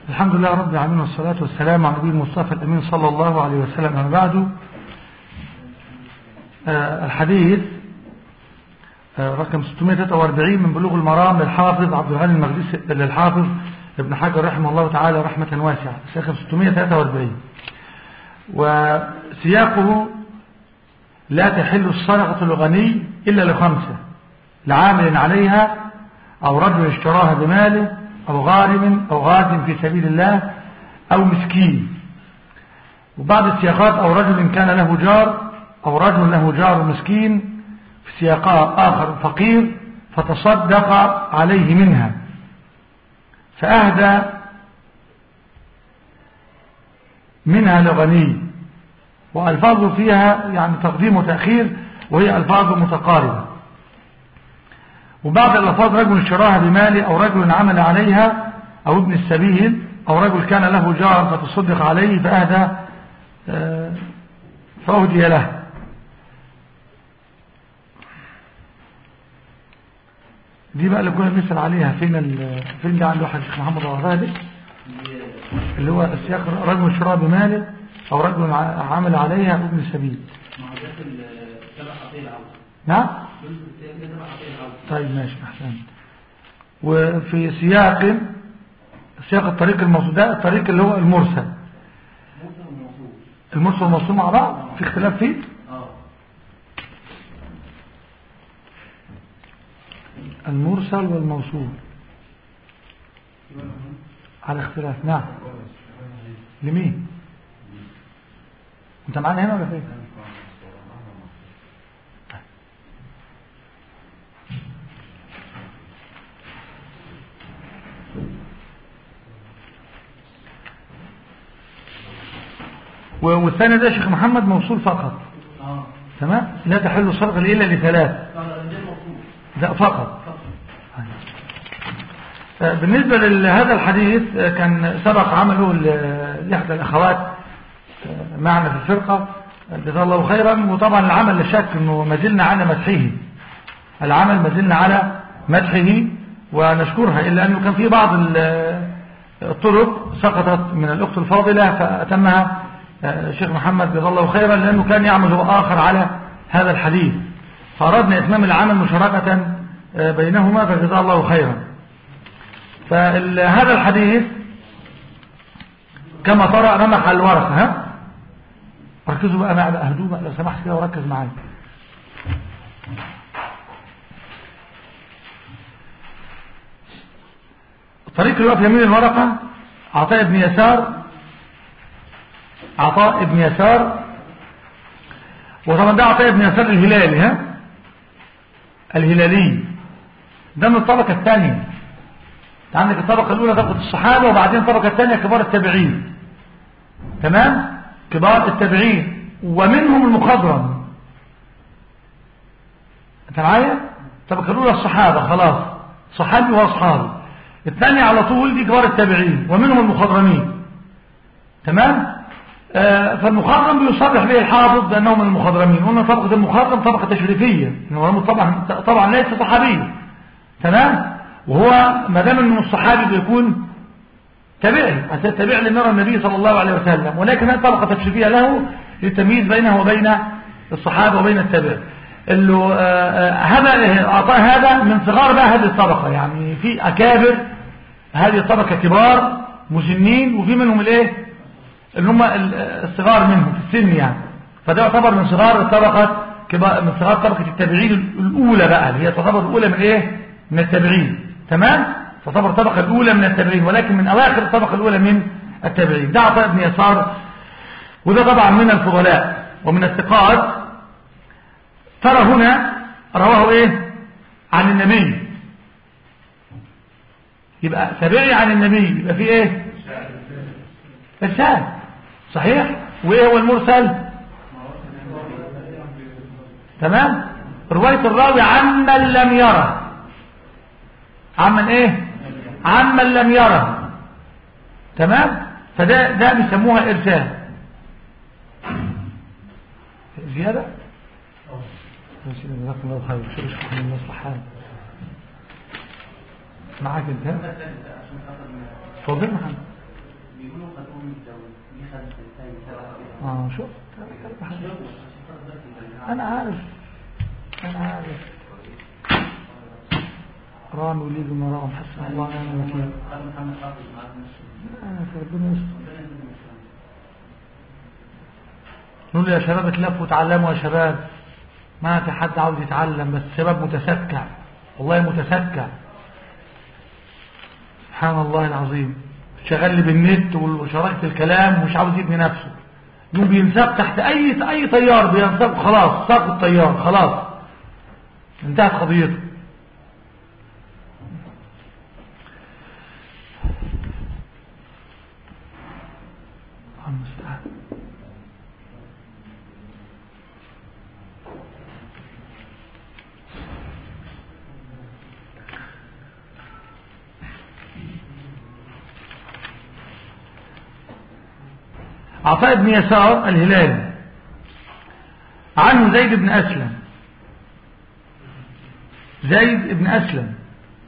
الحمد لله رب العالمين والصلاة والسلام على نبي المصطفى الأمين صلى الله عليه وسلم أما بعد آه الحديث آه رقم 643 من بلوغ المرام للحافظ عبد الغني المقدسي للحافظ ابن حجر رحمه الله تعالى رحمة واسعة رقم 643 وسياقه لا تحل الصدقة الغني إلا لخمسة لعامل عليها أو رجل اشتراها بماله أو غارم أو غازم في سبيل الله أو مسكين وبعض السياقات أو رجل كان له جار أو رجل له جار مسكين في سياقات آخر فقير فتصدق عليه منها فأهدى منها لغني وألفاظ فيها يعني تقديم وتأخير وهي ألفاظ متقاربة وبعض الألفاظ رجل اشتراها بماله أو رجل عمل عليها أو ابن السبيل أو رجل كان له جار فتصدق عليه فأهدى فأهدي له دي بقى اللي كنا بنسأل عليها فين ال... فين ده عند واحد الشيخ محمد الغزالي اللي هو السياق رجل اشتراها بماله أو رجل عمل عليها أو ابن السبيل نعم طيب ماشي احسن وفي سياق سياق الطريق الموصول ده الطريق اللي هو المرسل المرسل والموصول مع بعض في اختلاف فيه المرسل والموصول على اختلاف نعم لمين انت معانا هنا ولا فين والثاني ده شيخ محمد موصول فقط تمام لا تحل الصدقه الا لثلاث ده فقط بالنسبة لهذا الحديث كان سبق عمله لإحدى الأخوات معنا في الفرقة جزاه الله خيرا وطبعا العمل لا شك أنه ما زلنا على مدحه العمل ما زلنا على مدحه ونشكرها إلا أنه كان في بعض الطرق سقطت من الأخت الفاضلة فأتمها الشيخ محمد جزاه الله خيرا لأنه كان يعمل هو آخر على هذا الحديث فأردنا إتمام العمل مشاركة بينهما فجزاه الله خيرا فهذا الحديث كما ترى رمح على الورقة ها ركزوا بقى معي اهدوا بقى لو سمحت كده وركز معايا الطريق اللي هو في يمين الورقة عطاء ابن يسار عطاء ابن يسار وطبعا ده عطاء ابن يسار الهلالي ها الهلالي ده من الطبقة الثانية عندك الطبقة الأولى طبقة الصحابة وبعدين الطبقة الثانية كبار التابعين تمام كبار التابعين ومنهم المخضرم انت معايا الطبقة الأولى الصحابة خلاص صحابي وأصحابي الثانية على طول دي كبار التابعين ومنهم المخضرمين تمام آه فالمخضرم بيصرح به الحافظ بأنه من المخضرمين قلنا طبقة المخضرم طبقة تشريفية طبعا طبعا ليس صحابي تمام وهو ما دام انه الصحابي بيكون تابعي تابع لنرى النبي صلى الله عليه وسلم ولكن هذه طبقة تشريفية له للتمييز بينه وبين الصحابة وبين التابع اللي هذا أعطاه هذا من صغار بقى هذه الطبقة يعني في أكابر هذه الطبقة كبار مسنين وفي منهم الايه اللي هم الصغار منهم في السن يعني فده يعتبر من صغار الطبقة كبار من صغار طبقة التابعين الأولى بقى اللي هي تعتبر الأولى من ايه من التابعين تمام تعتبر الطبقة الأولى من التابعين ولكن من أواخر الطبقة الأولى من التابعين ده عطاء بن يسار وده طبعا من الفضلاء ومن الثقات ترى هنا رواه ايه عن النبي يبقى تابعي عن النبي يبقى في ايه ارسال صحيح وايه هو المرسل تمام رواية الراوي عمن لم يره عمن ايه عمن لم يره تمام فده ده بيسموها ارسال زياده جزاكم الله خير شو اشكركم من المصلحة معاك انت اتفضل محمد بيقولوا خدوه من الدولة دي خدت الثاني اه شوف انا عارف انا عارف رامي وليد ومرام حسن الله ونعم الوكيل خد محمد حافظ معاك نفسه آه، ربنا يستر ربنا يهديهم إن شاء الله. نقول يا شباب اتلفوا وتعلموا يا شباب ما في حد عاوز يتعلم بس الشباب متسكع والله متسكع سبحان الله العظيم شغال لي بالنت وشراكة الكلام ومش عاوز يبني نفسه يوم بينساق تحت اي اي طيار بينساق خلاص ساق الطيار خلاص انتهت قضيته الله المستعان عطاء بن يسار الهلالي عنه زيد بن أسلم زيد بن أسلم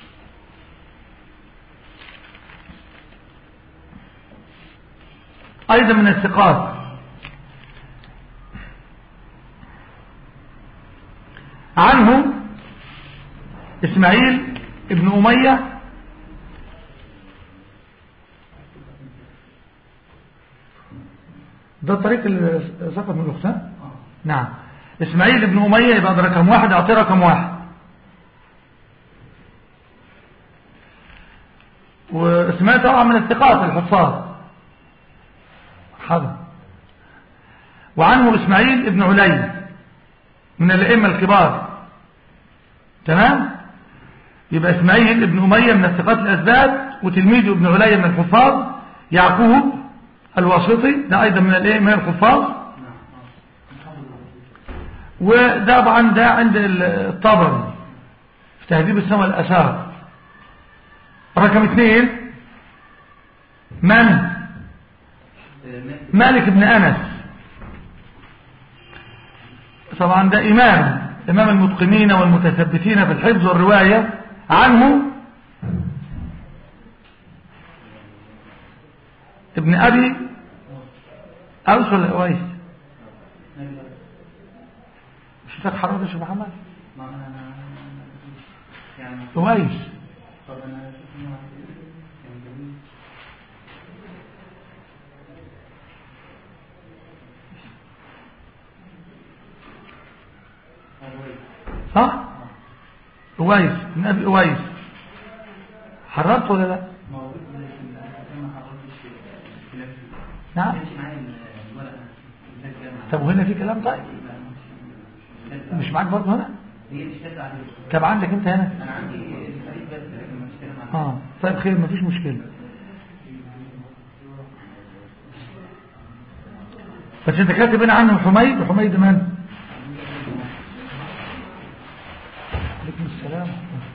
أيضا من الثقات عنه إسماعيل ابن أمية ده الطريق اللي سقط من الأقسام نعم إسماعيل بن أمية يبقى ده رقم واحد أعطيه رقم واحد وإسماعيل طبعا من الثقات الحفاظ حاضر وعنه إسماعيل بن علي من الأئمة الكبار تمام يبقى إسماعيل بن أمية من الثقات الأسباب وتلميذه ابن علي من الحفاظ يعقوب الواسطي ده أيضا من الأئمة الحفاظ نعم اه محمد الرسول. وده طبعا ده عند الطبري في تهذيب السماء الأثار رقم اثنين من آه، مالك مالك بن أنس طبعا ده إمام إمام المتقنين والمتثبتين في الحفظ والرواية عنه ابن أبي أوس ولا أويس مالك مش فاكر حرام يا شيخ محمد ما انا يعني أويس طب انا شفت انه كان جميل أبوي. صح أويس ابن أبي أويس حرمت ولا لا موجود لكن انا ما حضرتش الكلام فيه. نعم ما كانش معايا الورقه اللي كانت جامعة. طب وهنا في كلام طيب لا، مش- مش- مش معاك برضه هنا هي مش كاتبه عليه طب عندك انت هنا انا عندي الفريق بس لكن مش كاتبه عليه اه طيب خير مفيش مشكلة بس انت كاتب هنا عنه حميد وحميد من عليكم السلام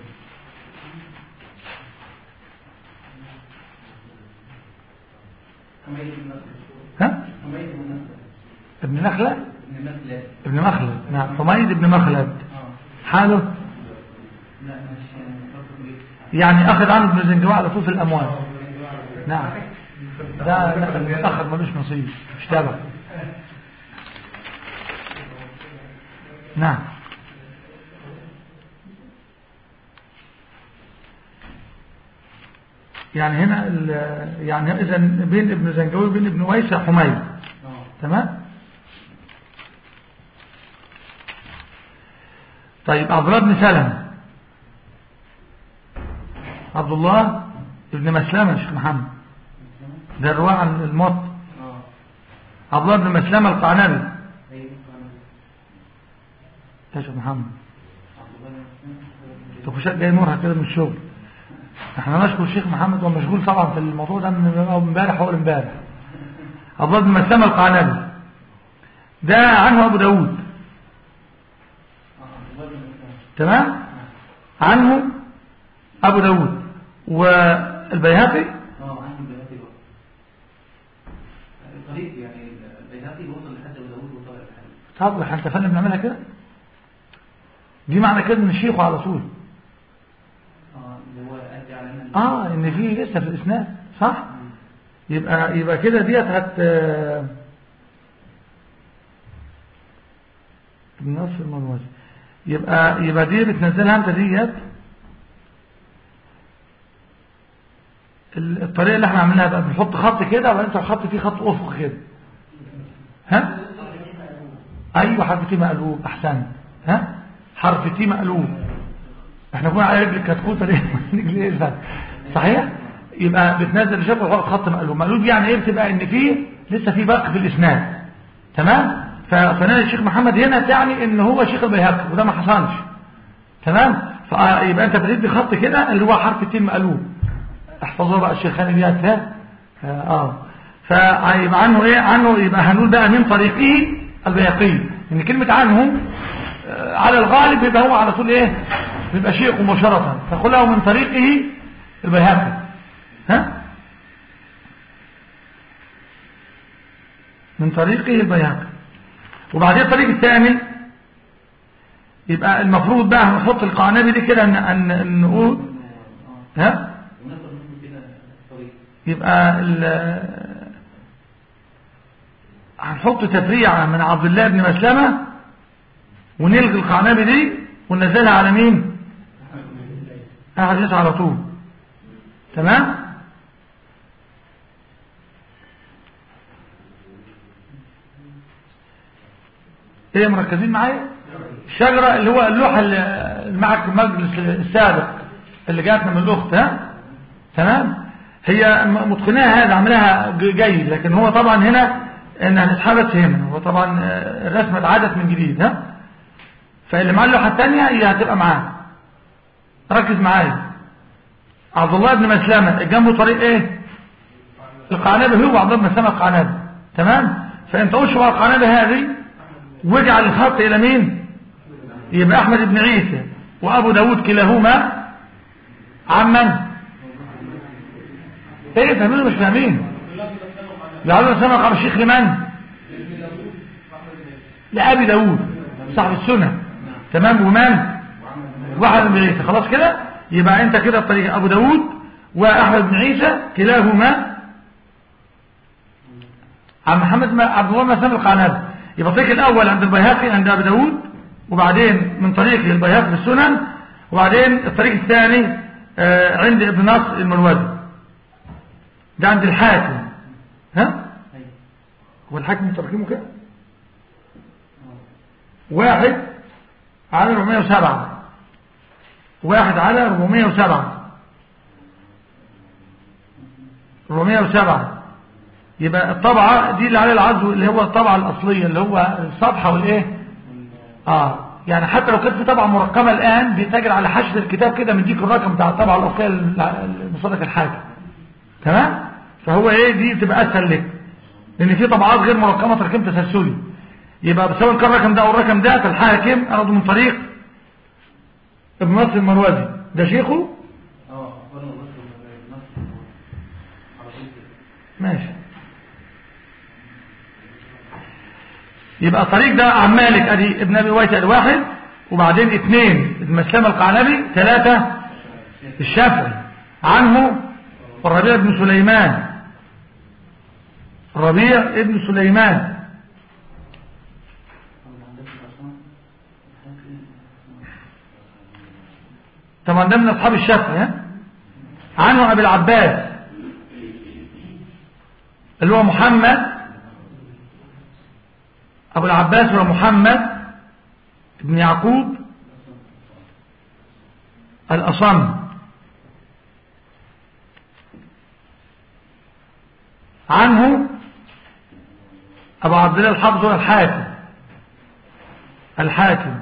حميد بن نصر ها حميد بن نصر ابن نخلة بن مخلد ابن مخلد نعم حميد ابن مخلد اه حاله لا مش فاكر ليه يعني اخذ عنه ابن زنجوع على طول في الاموال نعم ده لا المتاخر ملوش نصيب مش تابع نعم يعني هنا ال- يعني اذا بين ابن زنجوي وبين ابن ويس حميد اه تمام طيب عبد الله بن سلمة عبد الله ابن مسلمة يا شيخ محمد ده الرواية عن الموت اه عبد الله بن مسلمة القعنبي هي دي قناة. يا شيخ محمد عبد الله بن مسلم. طب وشاك جاي نورها كده من الشغل احنا نشكر الشيخ محمد ومشغول طبعا في الموضوع ده من من امبارح اول امبارح عبد الله بن مسلمة القعنبي ده عنه ابو داود اه عبد الله بن مسلم. تمام عنه ابو داود والبيهقي اه عنده البيهقي برضه طريق يعني البيهقي وصل لحد ابو داوود وطلع لحد طب احنا اتفقنا بنعملها كده دي معنى كده ان شيخه على طول اه اللي هو ادي على ان اه ان في لسه في الاسناد صح يبقى يبقى كده ديت هت ابن نصر المروزي يبقى يبقى دي بتنزلها انت ديت ال- الطريقه اللي احنا عملناها بقى بنحط خط كده وبعدين تحط فيه خط افق كده ها ايوه حرف تي مقلوب احسنت ها حرف تي مقلوب احنا كنا على رجل الكتكوته ليه رجل ايه الفرق؟ صحيح يبقى بتنزل الشكل وتحط خط مقلوب مقلوب يعني ايه بتبقى ان فيه لسه في بق في الاسناد تمام ففنان الشيخ محمد هنا تعني ان هو شيخ البيهقي وده ما حصلش تمام فيبقى انت بتدي خط كده اللي هو حرف التين مقلوب احفظوها بقى الشيخان ديت ها اه فيبقى عنه ايه عنه يبقى هنقول بقى من طريقه البيهقي ان كلمه عنه آه، على الغالب يبقى هو على طول ايه بيبقى شيء مباشره فقل من طريقه البيهقي ها من طريقه البيهقي وبعدين الطريق الثاني يبقى المفروض بقى هنحط القعنبي دي كده ان ان نقول ها ونقدر نقول كده طريق يبقى ال- هنحط تفريعة من عبد الله بن مسلمة ونلغي القعنبي دي وننزلها على مين احد الناس على طول تمام ايه مركزين معايا الشجرة اللي هو اللوحة اللي معك المجلس السابق اللي جاتنا من الاخت ها تمام هي م- متقناها هذا عملها ج- جيد لكن هو طبعا هنا ان هنتحبس هنا هو طبعا آه، الرسمة اتعادت من جديد ها فاللي معاه اللوحة الثانية هي هتبقى معاه ركز معايا عبد الله بن مسلمة جنبه طريق ايه القعنبة هو عبد الله بن مسلمة القعنبة تمام فانت اشبع القعنبة هذه واجعل الخط الى مين يبقى احمد بن عيسى وابو داود كلاهما عمن ايه فاهمين مش فاهمين لعل سمع قال الشيخ لمن لأبي داود صاحب السنة تمام ومن واحد بن عيسى خلاص كده يبقى انت كده الطريق ابو داود واحمد بن عيسى كلاهما عن محمد ما عبد الله بن مسلم القعنبي يبقى الطريق الاول عند البيهقي عند ابي داود وبعدين من طريق البيهقي في السنن وبعدين الطريق الثاني آه، عند ابن نصر المروزي ده عند الحاكم ها هو الحاكم ترقيمه كده واحد على 407 واحد على 407 407 يبقى الطبعة دي اللي عليها العزو اللي هو الطبعة الأصلية اللي هو الصفحة والإيه آه يعني حتى لو كانت في طبعة مرقمة الآن بيتاجر على حشد الكتاب كده مديك الرقم بتاع الطبعة الأصلية المصدق الحاكم تمام فهو إيه دي تبقى أسهل لك لأن في طبعات غير مرقمة تركيب تسلسلي يبقى سواء كان الرقم ده أو الرقم ده فالحاكم أخده من طريق ابن نصر المروزي ده شيخه اه اخبرنا مصر مصر على طول كده ماشي يبقى الطريق ده عن مالك ادي ابن ابي ويس ادي واحد وبعدين اثنين ابن مسلمة القعنبي ثلاثة الشافعي عنه الربيع بن سليمان الربيع ابن سليمان طبعا ده من اصحاب الشافعي ها عنه ابي العباس اللي هو محمد ابو العباس هو محمد بن يعقوب الاصم عنه ابو عبد الله الحافظ هو الحاكم الحاكم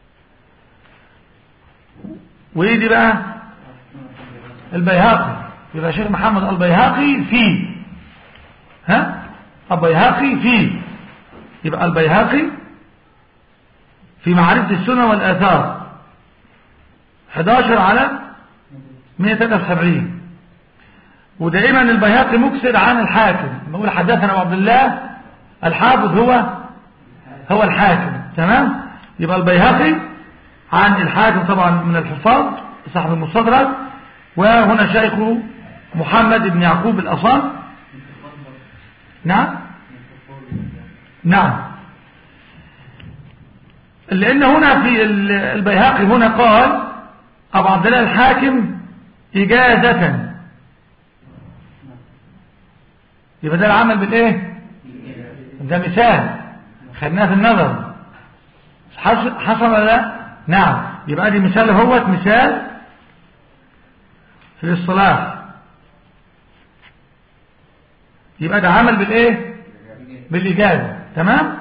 وايه دي بقى البيهقي يبقى شيخ محمد البيهقي فيه ها البيهقي فيه يبقى البيهقي في معرفة السنة والآثار 11 على 173 ودائما البيهقي مكسر عن الحاكم نقول حدثنا أبو عبد الله الحافظ هو هو الحاكم تمام يبقى البيهقي عن الحاكم طبعا من الحفاظ صاحب المستدرك وهنا شيخه محمد بن يعقوب الأصام نعم نعم لأن هنا في ال- البيهقي هنا قال أبو عبد الله الحاكم إجازة يبقى ده العمل بالإيه ده مثال خدناه في النظر حصل حصل ولا لا نعم يبقى دي مثال هو مثال في الاصطلاح يبقى ده عمل بالايه بالاجازه تمام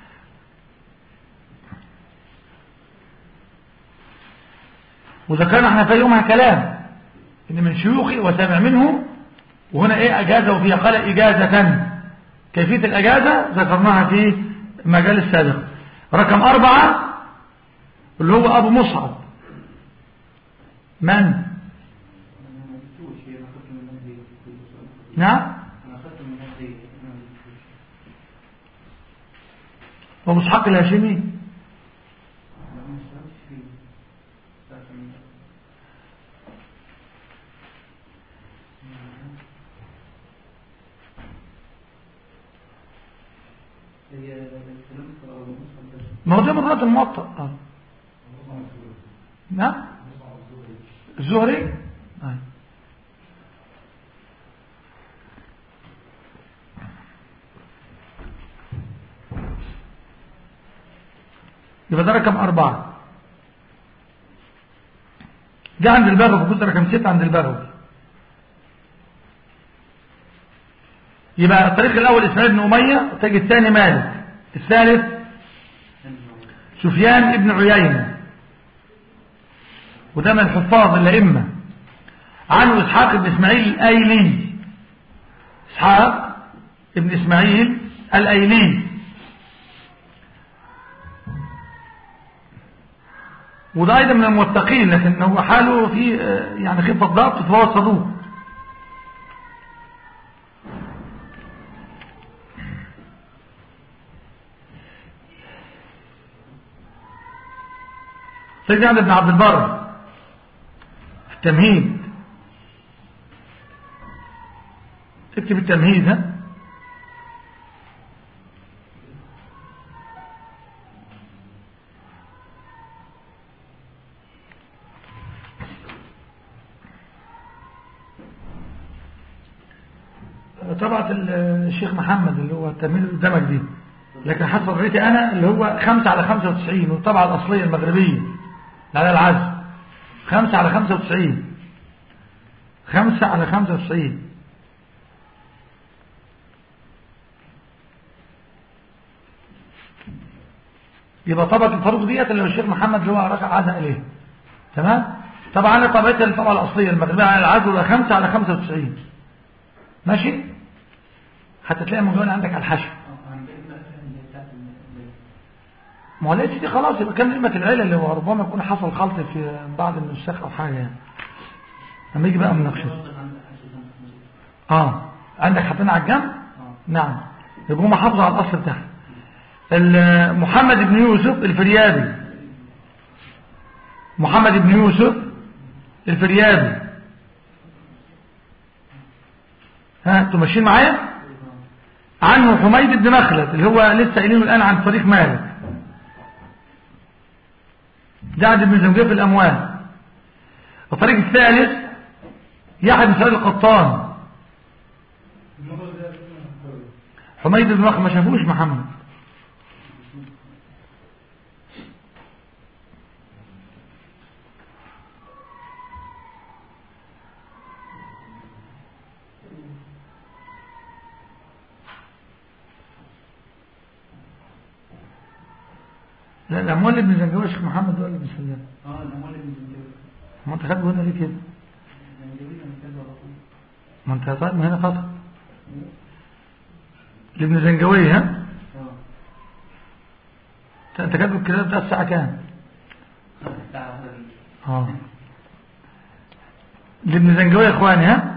وذكرنا احنا في يومها كلام ان من شيوخي وسمع منه وهنا ايه اجازه وفيها قال اجازه كيفيه الاجازه ذكرناها في المجال السابق رقم أربعة اللي هو أبو مصعب من؟ انا ما جبتوش هي انا اخدت من الناس دي نعم انا اخدت من الناس دي انا ما جبتوش وأبو إسحاق الهاشمي انا ما اشتغلتش فيه اشتغلت من هي الكلام في أبو مصعب ده ما هو ده من رواة الموطأ آه. نعم الزهري آه. يبقى ده رقم أربعة ده عند البغوي الجزء رقم ستة عند البغوي يبقى الطريق الأول إسماعيل بن أمية الطريق الثاني مالك الثالث سفيان بن عيينة وده من الحفاظ الأئمة عنه إسحاق بن إسماعيل الأيلي إسحاق بن إسماعيل الأيلي وده أيضا من الموثقين لكن هو حاله في آه، يعني خفة ضبط فهو صدوق سيدنا عبد بن عبد البر في التمهيد اكتب التمهيد ها طبعة الشيخ محمد اللي هو التمهيد اللي قدامك دي لكن حسب رأيتي أنا اللي هو 5 على 95 والطبعة الأصلية المغربية على العزم 5 على 95 5 على 95 يبقى طبقة الفاروق ديت اللي هو الشيخ محمد اللي هو رجع عزم إليه تمام طبعا انا طبعتها الطبعة الأصلية المغربية على العزم ولا 5 على 95 ماشي حتى تلاقي موجود عندك على الحشو عندنا اللي بتاعت ال- ما هو لقيت دي خلاص يبقى كان نعمة العيلة اللي هو ربما يكون حصل خلط في بعض النسخ أو حاجة يعني لما يجي بقى مناقشة عندك حشو خمسة. اه عندك حاطين على الجنب اه نعم يبقوا هم حافظوا على الأصل بتاعها ال- محمد بن يوسف الفريابي محمد بن يوسف الفريابي ها انتوا ماشيين معايا عنه حميد بن مخلد اللي هو لسه قايلينه الآن عن طريق مالك جعد بن زنجير في الأموال الطريق الثالث يحيى بن سعيد القطان حميد بن مخلد ما شافوش محمد لا الأموال ابن زنجوي الشيخ محمد ولا ابن سلام اه الاموال اللي بنجيبها ما انت خدوا هنا ليه كده بنجيبها من كذا على طول ما انت طيب ما هنا خطأ لابن زنجوي ها اه انت- انت كاتب الكتاب بتاع الساعة كام الساعة واحدة دي. اه لابن زنجوي يا اخواني ها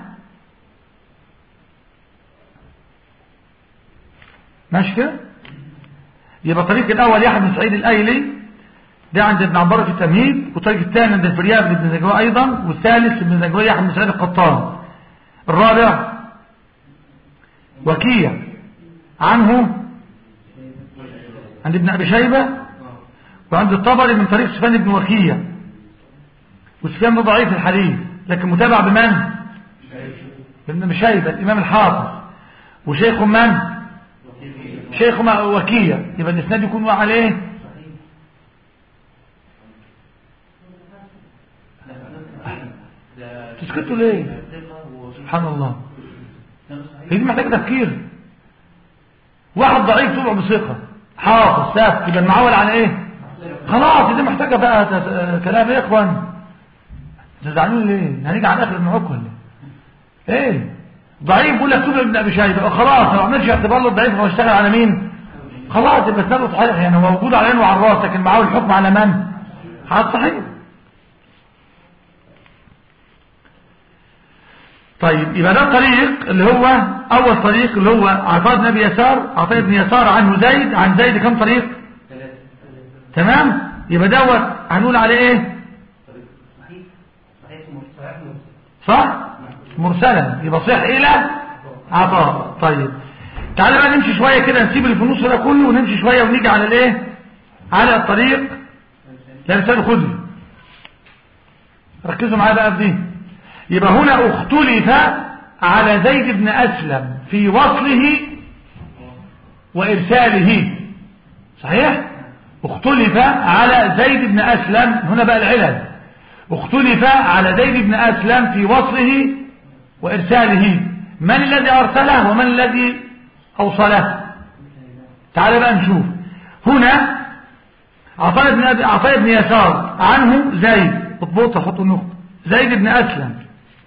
ماشي كده يبقى الطريق الاول يحيى بن سعيد الايلي ده عند ابن عبارة في التمهيد والطريق الثاني عند الفرياب لابن زنجوي ايضا والثالث ابن زنجوي يحيى بن سعيد القطان الرابع وكيع عنه عند ابن أبي شيبة وعند الطبري من طريق سفيان بن وكيع وسفيان ده ضعيف الحديث لكن متابع بمن ابن أبي شيبة الإمام الحافظ وشيخ من شيخ وكيع يبقى الإسناد يكون عليه تسكتوا ليه سبحان الله هي دي محتاجه تفكير واحد ضعيف طلع بثقه حافظ ثابت يبقى المعول على ايه خلاص دي محتاجه بقى تس- كلام يا اخوان تزعلون ليه هنيجي على اخر المعوق ولا ايه ايه ضعيف يقول لك تبع ابن ابي شيبه خلاص ما عملش اعتبار له الضعيف هو اشتغل على مين خلاص يبقى اسناده صحيح يعني هو موجود على عينه وعلى الراس لكن معاه الحكم على من على الصحيح طيب يبقى ده الطريق اللي هو اول طريق اللي هو عطاء بن ابي يسار عطاء بن يسار عنه زيد عن زيد كم طريق تمام يبقى دوت هنقول عليه ايه صحيح صحيح صحيح صح مرسلا يبقى صح الى عطاء طيب تعالى بقى نمشي شويه كده نسيب اللي في النص ده كله ونمشي شويه ونيجي على الايه على الطريق لمثال خدري ركزوا معايا بقى في دي يبقى هنا اختلف على زيد بن اسلم في وصله وارساله صحيح اختلف على زيد بن اسلم هنا بقى العلل اختلف على زيد بن اسلم في وصله وارساله من الذي ارسله ومن الذي اوصله تعال بقى نشوف هنا عطاء بن أبي- عطاء بن يسار عنه زيد اضبطها حطوا النقطه زيد بن اسلم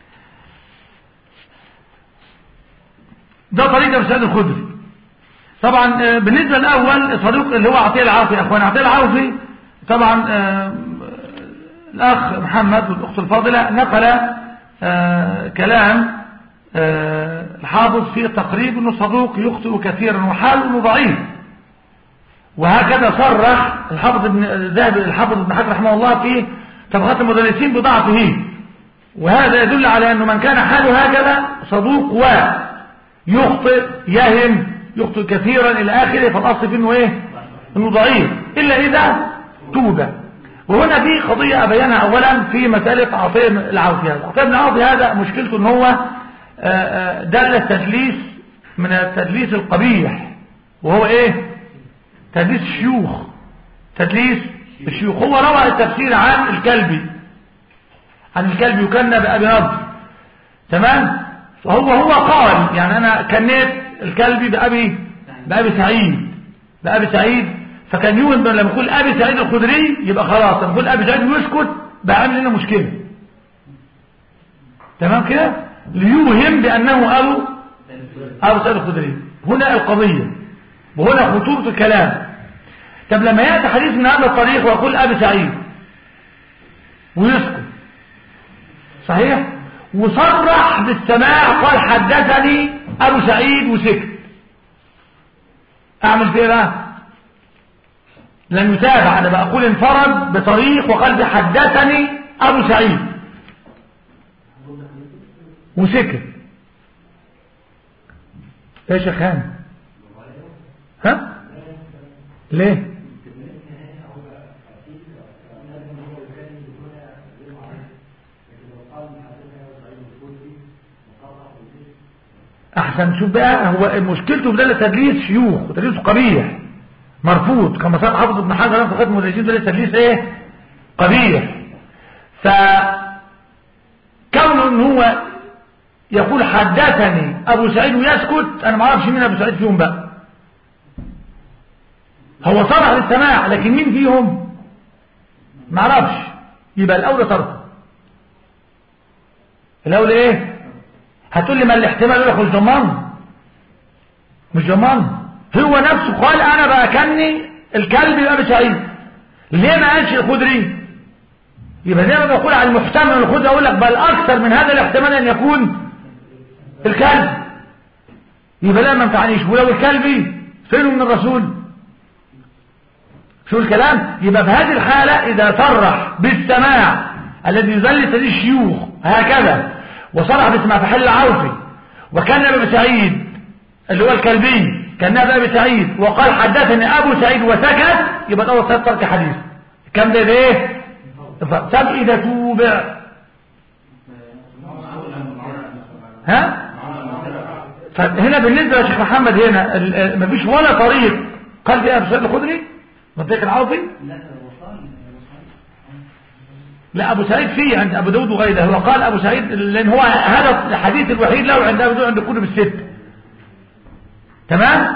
ده طريق ابو سعيد الخدري طبعا آه، بالنسبه الاول صديق اللي هو عطيه العوفي يا اخوان عطيه العوفي طبعا آه، الاخ محمد والاخت الفاضله نقل آه، كلام آه، الحافظ في تقريب انه صدوق يخطئ كثيرا وحاله انه ضعيف وهكذا صرح الحافظ ابن ذهب الحافظ ابن حجر رحمه الله في طبقات المدرسين بضعفه وهذا يدل على انه من كان حاله هكذا صدوق ويخطئ يهم يخطئ كثيرا الى اخره فالاصل في انه ايه انه ضعيف الا اذا توب وهنا في قضيه ابينها اولا في مساله عطيه العوفي هذا عطيه بن العوفي هذا مشكلته ان هو آه، آه، دل التدليس من التدليس القبيح وهو ايه تدليس الشيوخ تدليس الشيوخ هو روى التفسير عن الكلبي عن الكلبي يكنى بأبي نضر تمام فهو هو قال يعني أنا كنيت الكلبي بأبي بأبي سعيد بأبي سعيد فكان يوهم لما يقول أبي سعيد الخدري يبقى خلاص لما يقول أبي سعيد ويسكت بقى عامل لنا مشكلة تمام كده ليوهم بأنه أبو أبو سعيد الخدري هنا القضية وهنا خطورة الكلام طب لما يأتي حديث من هذا الطريق ويقول أبي سعيد ويسكت صحيح وصرح بالسماع قال حدثني أبو سعيد وسكت أعمل فيه بقى لن يتابع أنا بقول انفرد بطريق وقال بحدثني أبو سعيد وسكت ايش يا خان ها ليه احسن شوف بقى هو مشكلته في ده تدليس شيوخ وتدليس قبيح مرفوض كما صار حافظ ابن حجر في ختم المدرسين ده تدليس ايه قبيح ف كونه ان هو يقول حدثني ابو سعيد ويسكت انا ما اعرفش مين ابو سعيد فيهم بقى هو صرح للسماع لكن مين فيهم ما اعرفش يبقى الاولى تركه الاولى ايه هتقول لي ما الاحتمال يقول لك مش ضمان مش ضمان هو نفسه قال انا باكني الكلب يبقى سعيد ليه ما قالش الخدري يبقى زي ما بقول على المحتمل الخدري اقول لك بل اكثر من هذا الاحتمال ان يكون الكلب يبقى لا ما ينفعنيش ولو الكلب فين من الرسول شو الكلام يبقى في هذه الحالة إذا صرح بالسماع الذي يذلس هذه الشيوخ هكذا وصرح باسمع فحل عوفي وكان ابن سعيد اللي هو الكلبي كان نائب ابي سعيد وقال حدثني ابو سعيد وسكت يبقى الاول صحيح ترك حديث كم ده ايه طب اذا توبع ها فهنا بالنسبه يا شيخ محمد هنا ال- ال- مفيش ولا طريق قال فيها ابو سعيد الخدري منطقه العوفي لا هو صالح هو صالح لا ابو سعيد فيه عند ابو داود وغيره هو قال ابو سعيد لان هو هذا الحديث الوحيد له عند ابو داود عند الكتب الست تمام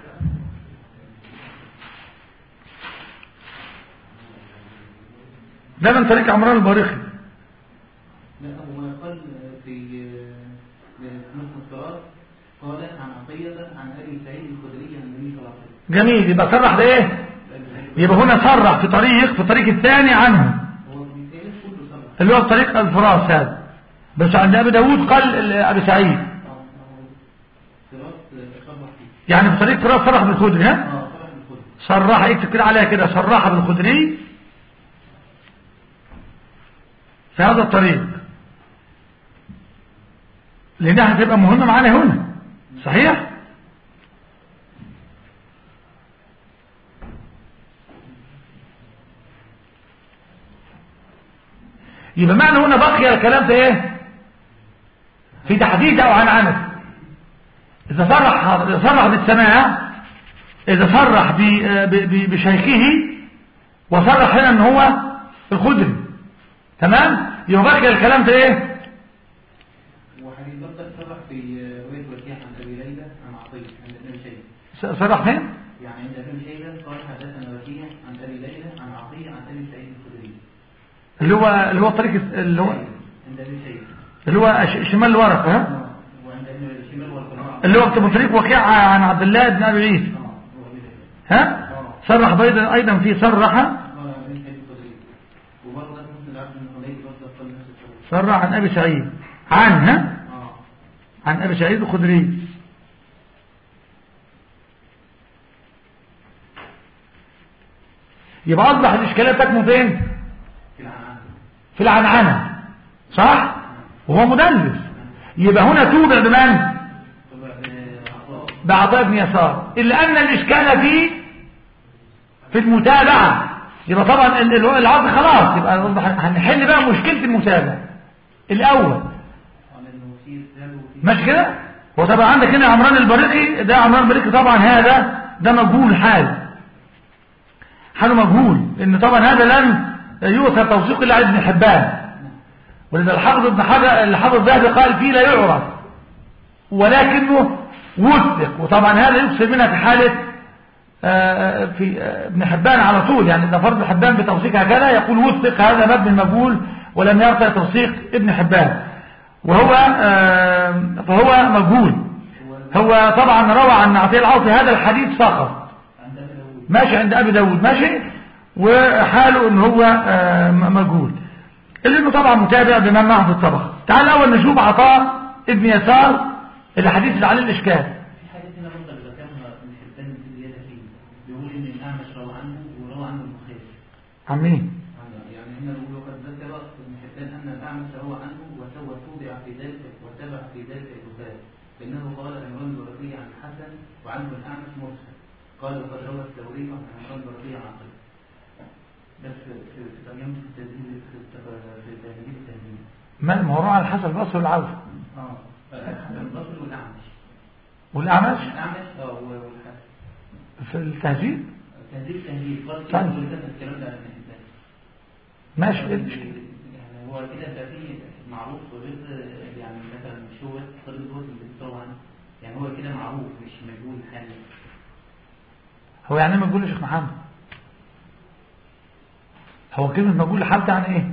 ده من طريق عمران البارخي لا هو قال في نص الصراط قال عن عطية عن أبي سعيد الخدري عن النبي صلى الله عليه وسلم جميل يبقى صرح بايه أبي سعيد يبقى هنا صرح في طريق في الطريق الثاني عنه هو في سعيد كله صرح اللي هو في طريق الفراس هذا بس عند ابي داود قال ال- ابي سعيد اه صراط صرح فيه يعني في طريق فراس صرح بالخدري ها اه صرح بالخدري صرح اكتب كده عليها كده صرح بالخدري في هذا الطريق لانها هتبقى مهمة معانا هنا صحيح يبقى معنى هنا بقي الكلام في ايه في تحديد او عن عنف اذا صرح إذا صرح بالسماع إذا صرح ب- ب- ب- بشيخه وصرح هنا أن هو الخدري تمام يبقى بقي الكلام في إيه وحديث برضه صرح في رواية وكيع عن أبي ليلى عن عطية عند ابن شيبة س- صرح فين يعني عند ابن شيبة قال حدثنا وكيع عن أبي ليلى عن عطية عن أبي سعيد الخدري اللي هو اللي هو الطريق الس- اللي هو عند أبي شيبة اللي هو ش- شمال الورق ها وعند ابن شمال والقناع اللي هو من طريق وقيع عن عبد الله بن ابي عيسى اه هو أبي ليلى ها صرح ايضا ايضا في صرح قال عن أبي سعيد الخدري وبرضه مسلم العبد بن حميد برضه قال نفس الشيء صرح عن ابي سعيد عن ها اه عن ابي سعيد الخدري يبقى اصبح الاشكاليه تكمن فين في العنعنة في العنعنه صح وهو مدلس يبقى هنا توبع بمن طبعا عطاء بعطاء بن يسار الا ان الاشكال فيه في المتابعه يبقى طبعا ال- ال- العقد خلاص يبقى هنحل بقى مشكله المتابعه الاول قال انه في رساله وفي ماشي كده هو طبعا عندك هنا عمران البريقي ده عمران البريقي طبعا هذا ده مجهول حال حاله مجهول لان طبعا هذا لن يؤثر توثيق الا عند ابن حبان ولذا الحافظ ابن حجر الحافظ الذهبي قال فيه لا يعرف ولكنه وثق وطبعا هذا يكسر منها في حاله آه، في آه، ابن حبان على طول يعني اذا فرض حبان بتوثيق هكذا يقول وثق هذا مبني مجهول ولم يرتقي توثيق ابن حبان وهو آه، فهو مجهول هو طبعا روى عن عطيه العوفي هذا الحديث فقط عند ابي داوود ماشي عند ابي داود ماشي وحاله ان هو آه، م- مجهول اللي انه طبعا متابع بمن معه في الطبقه تعال الاول نشوف عطاء ابن يسار الحديث اللي عليه الاشكال في حديث هنا برضه اللي ذكرها ابن حبان في زياده فيه بيقول ان الاعمش روى عنه وروى عنه البخاري عن مين يعني هنا بيقول وقد ذكر ابن حبان ان الاعمش روى عنه وسوى توبع في ذلك وتبع في ذلك البخاري لانه قال عمران الورقي عن الحسن وعنه الاعمش مرسل قال وقد روى الثوري عن عمران الورقي عن عقيل بس في في ترجمه التهذيب في الت- في تهذيب التهذيب ما ما هو روى على الحسن البصري والعوفي اه الحسن البصري والاعمش والاعمش الاعمش اه والحسن في التهذيب تهذيب تهذيب قال طيب. كده ولكن الكلام ده عن الانسان ماشي ايه المشكله يعني هو كده بقى فيه معروف غير يعني مثلا مش هو طريق الوصل اللي بيطلع عنه يعني هو كده معروف مش مجهول حالي هو يعني ايه مجهول يا شيخ محمد هو كلمه مجهول لحد عن ايه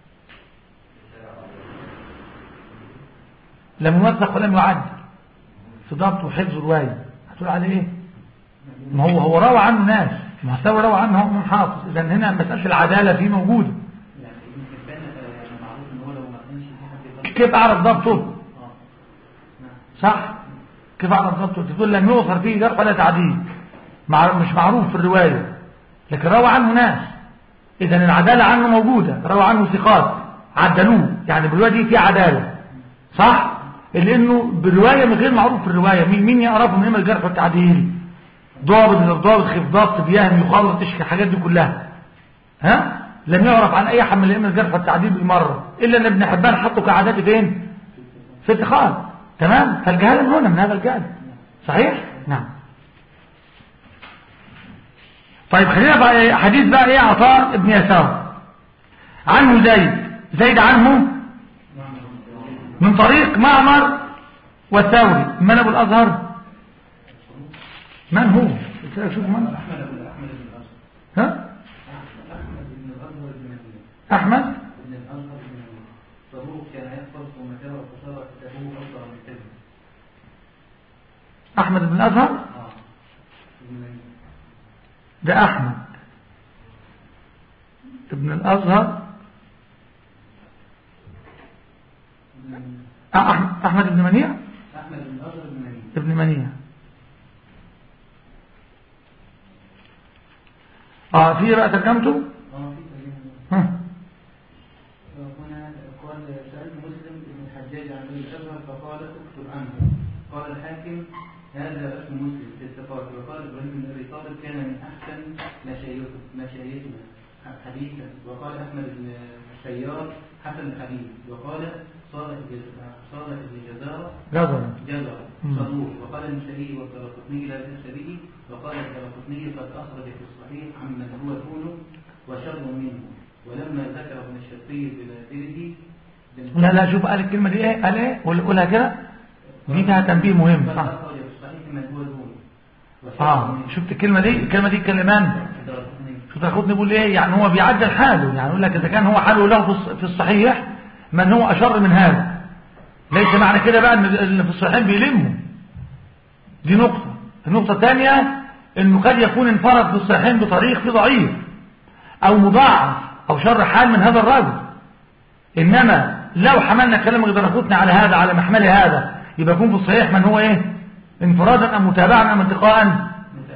لم يوثق ولم يعد في ضبط وحفظ روايه هتقول عليه ايه ما هو هو روى عنه ناس ما هو روى عنه هو من حافظ اذا هنا مساله العداله فيه موجوده يعني ابن حبان آه، يعني معروف ان هو لو ما كانش في حد يقدر كيف اعرف ضبطه اه نعم صح كيف اعرف ضبطه تقول لم يؤثر فيه جرح ولا تعديل مع مش معروف في الروايه لكن روى عنه ناس اذا العداله عنه موجوده روى عنه ثقات عدلوه يعني بالروايه دي في عداله صح لانه بالروايه من غير معروف في الروايه مين مين يعرفه من اما الجرح والتعديل ضابط غير ضابط خف ضبط بيهم يخلط تشكي الحاجات دي كلها ها لم يعرف عن اي حد من الائمه الجرح والتعديل بالمره الا ان ابن حبان حطه كعادات فين في اتخاذ تمام فالجهاله من هنا من هذا الجانب صحيح نعم طيب خلينا بقى إيه حديث بقى ايه عطاء ابن يسار عنه زيد زيد عنه من طريق معمر والثوري من ابو الازهر من هو شوف من احمد بن احمد بن الازهر ها احمد بن الازهر بن مدينه احمد بن الازهر بن مدينه صدوق كان يحفظ ومتابع فصار كتابه افضل من كذب احمد بن الازهر اه بن مدينه ده احمد ابن الازهر بن مدينة. آه، أح- احمد بن منيع احمد بن الازهر بن مدينه ابن منيع اه في بقى ترجمته اه في كلام ها هنا قال سألت مسلم بن الحجاج عن ابن الأزهر فقال اكتب عنه قال الحاكم هذا اسم مسلم في الثقات وقال إبراهيم بن أبي طالب كان من أحسن مشايخه مشايخنا حديثا وقال أحمد بن السيار حسن الحديث وقال صالح بن- صالح بن جزارة جزر جزر مم. صدوق وقال النسائي والدرقطني لا بأس به وقال الدرقطني قد أخرج في الصحيح عمن هو دونه وشر منه ولما ذكر ابن الشرقي بنادره لا لا شوف قال الكلمة دي ايه قال ايه قول- قولها كده دي فيها تنبيه مهم قد صح أخرج في الصحيح من هو دونه وشر اه منه. شفت الكلمة دي الكلمة دي كلمان الدرقطني. شو تاخدني بيقول ايه يعني هو بيعدل حاله يعني يقول لك اذا كان هو حاله له في الص- في الصحيح من هو اشر من هذا ليس معنى كده بقى ان اللي في الصحيحين بيلموا دي نقطة النقطة الثانية انه قد يكون انفرد في الصحيحين بطريق في ضعيف او مضاعف او شر حال من هذا الرجل انما لو حملنا كلام غدرخوتنا على هذا على محمل هذا يبقى يكون في الصحيح من هو ايه انفرادا ام متابعا ام انتقاء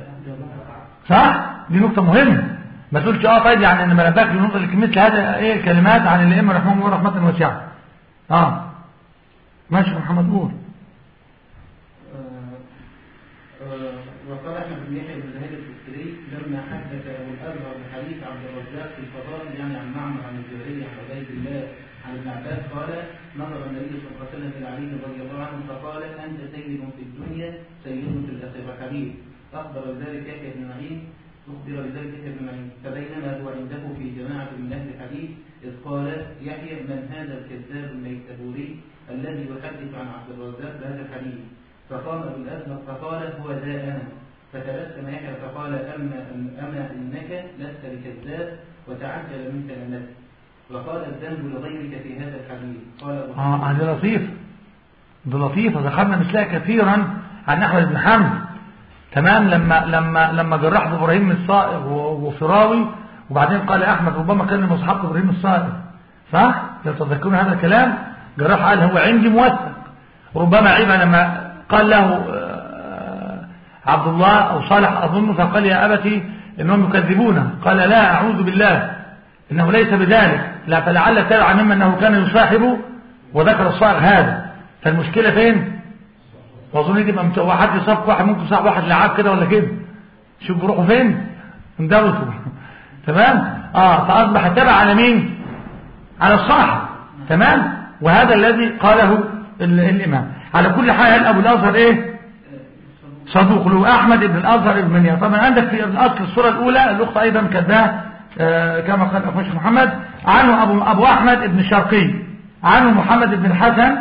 صح دي نقطة مهمة ما تقولش اه طيب يعني انا ما نبهك للنقطة اللي مثل هذا ايه الكلمات عن الائمة رحمهم الله رحمة واسعة اه ماشي يا محمد قول آه، آه، وقال احمد بن يحيى بن زهير الفكري لما حدث ابو الازهر بحديث عبد الرزاق في الفضائل يعني عن معمر عن الزهري عن عبيد الله عن ابن عباس قال نظر النبي صلى الله عليه وسلم الى علي رضي الله عنه فقال انت سيد في الدنيا سيد في الاخره حبيب اخبر بذلك يحيى بن معين أخبر بذلك يحيى بن معين فبينما هو عنده في جماعة من أهل الحديث إذ قال يحيى من هذا الكذاب النيسابوري الذي يحدث عن عبد الرزاق بهذا الحديث فقام أبو الأزهر فقال هو ذا أنا فتبسم يحيى فقال أما, أما إنك لست بكذاب وتعجل من كلمتك وقال الذنب لغيرك في هذا الحديث قال أبو اه دي لطيفة دي لطيفة ذكرنا مثلها كثيرا عن احمد بن حمد تمام لما لما لما جرح ابراهيم الصائغ و- وفراوي وبعدين قال احمد ربما كان من اصحاب ابراهيم الصائغ صح لو تذكرون هذا الكلام جرح قال هو عندي موثق ربما عيب لما قال له آه، عبد الله او صالح اظن فقال يا ابتي انهم يكذبونه قال لا اعوذ بالله انه ليس بذلك لا فلعل تبع مما انه كان يصاحبه وذكر الصائغ هذا فالمشكله فين واظن دي ممت... واحد يصاب واحد ممكن يصاب واحد لعاب كده ولا كده شوف بيروحوا فين اندوسوا تمام اه فاصبح تبع على مين على الصاحب تمام وهذا الذي قاله ال... الامام على كل حال هل ابو الازهر ايه صدوق له احمد بن الازهر بن منيا طبعا عندك في الاصل الصوره الاولى الاخت ايضا كذاه آه كما قال اخوش محمد عنه ابو ابو احمد بن الشرقي عنه محمد بن الحسن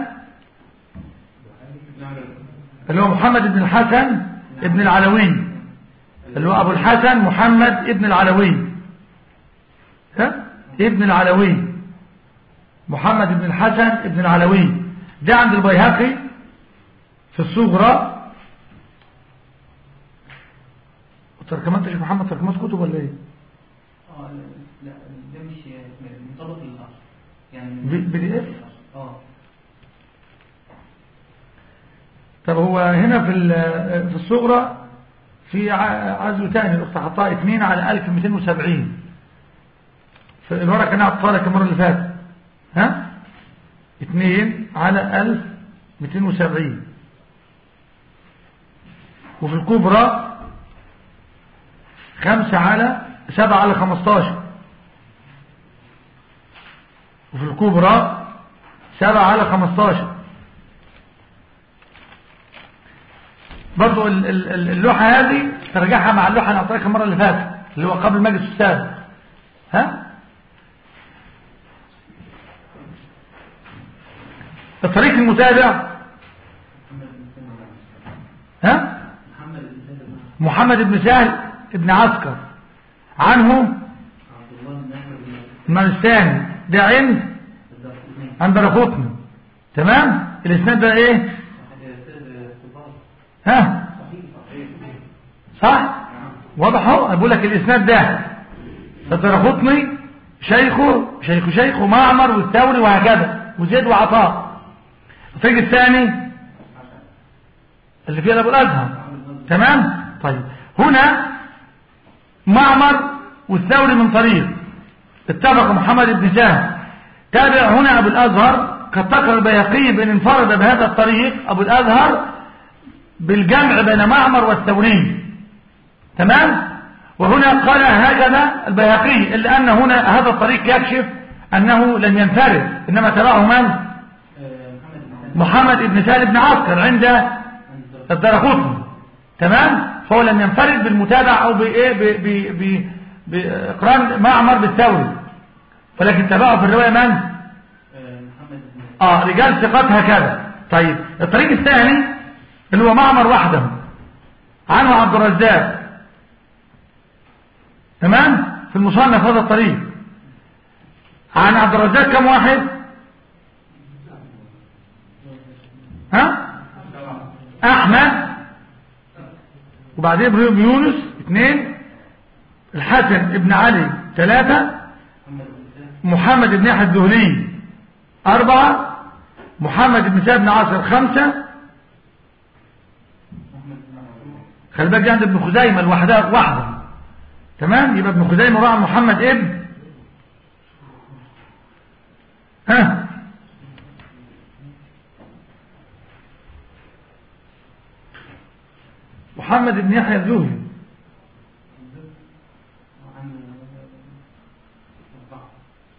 اللي هو محمد بن الحسن ابن العلوي اللي هو ابو الحسن محمد ابن العلوي ها ابن العلوي محمد بن الحسن ابن العلوي ده عند البيهقي في الصغرى تركمات يا شيخ محمد تركمات كتب ولا ايه اه لا ده مش من طبق الاصل يعني بي- بي دي إف؟ اه طب هو هنا في ال- في الصغرى في ع- عزو تاني الاخت حطها اثنين على 1270 في الورقه كان حطها لك المره اللي فاتت ها اثنين على 1270 وفي الكبرى خمسة على سبعة على خمستاشر وفي الكبرى سبعة على خمستاشر برضو ال- ال- ال- اللوحة هذه ترجعها مع اللوحة اللي أعطيتها المرة اللي فاتت اللي هو قبل المجلس السابق ها الطريق المتابع ها محمد بن سالم محمد بن سهل بن عسكر عنه عبد الله بن احمد بن المرساني ده عند الدرقوطني عند رخوتنا تمام الاسناد ده ايه صفات ها صحيح صحيح صح واضح اهو انا بقول لك الاسناد ده الدرقوطني شيخه شيخ شيخه معمر والثوري وهكذا وزيد وعطاء الطريق الثاني اللي فيه ابو الازهر تمام طيب هنا معمر والثوري من طريق اتفق محمد بن سهل تابع هنا ابو الازهر قد ذكر البيهقي بان انفرد بهذا الطريق ابو الازهر بالجمع بين معمر والثوري تمام وهنا قال هكذا البيهقي الا ان هنا هذا الطريق يكشف انه لم ينفرد انما تبعه من محمد بن سالم محمد بن سهل بن عسكر عند عند الدرقطني تمام فهو لم ينفرد بالمتابعة او بايه ب- ب- ب- باقران معمر بالثوري ولكن تبعه في الرواية من آه، محمد بن اه رجال ثقات هكذا طيب الطريق الثاني اللي هو معمر وحده عنه عبد الرزاق تمام في المصنف هذا الطريق عن عبد الرزاق كم واحد ها احمد وبعدين ابراهيم بن يونس اثنين الحسن ابن علي ثلاثة محمد بن سالم محمد بن يحيى الذهلي أربعة محمد بن سعد بن عاصر خمسة محمد بن عمرو خلي بالك دي عند ابن خزيمة الوحدة واحدة تمام يبقى ابن خزيمة راح محمد ابن ها محمد بن يحيى الذهلي وعن أربعة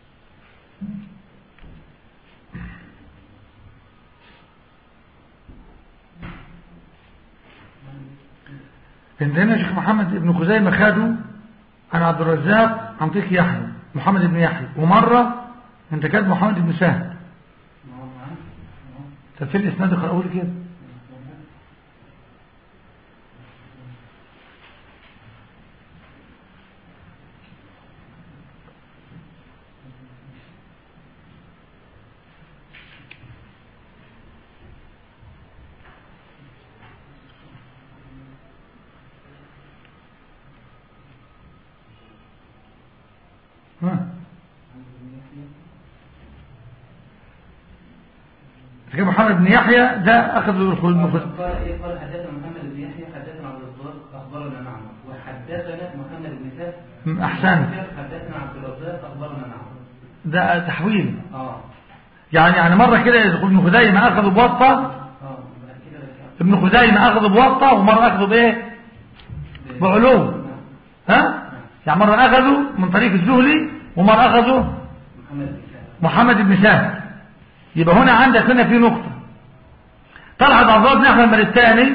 انت هنا يا شيخ محمد ابن خزيمة خده عن عبد الرزاق عن طريق يحيى محمد بن يحيى ومرة انت كاتب محمد بن سهل ما هو معاه ما هو طب فين الاسناد اقرأوا لي كده ها كده محمد بن يحيى ده اخذ الخلود من خزيمة قال ايه قال حدثنا محمد بن يحيى حدثنا عبد الرزاق اخبرنا معمر وحدثنا محمد بن سهل احسنت حدثنا عبد الرزاق اخبرنا معمر ده تحويل اه يعني يعني مرة كده يدخل ابن خزيمة اخذ بواسطة اه بعد كده رجع. ابن خزيمة اخذ بواسطة ومرة اخذ بايه بعلو ها يعني مرة اخذه من طريق الزهلي ومرة اخذه محمد بن سهل محمد بن سهل يبقى هنا عندك هنا في نقطة طلحة عبد الله بن احمد من الثاني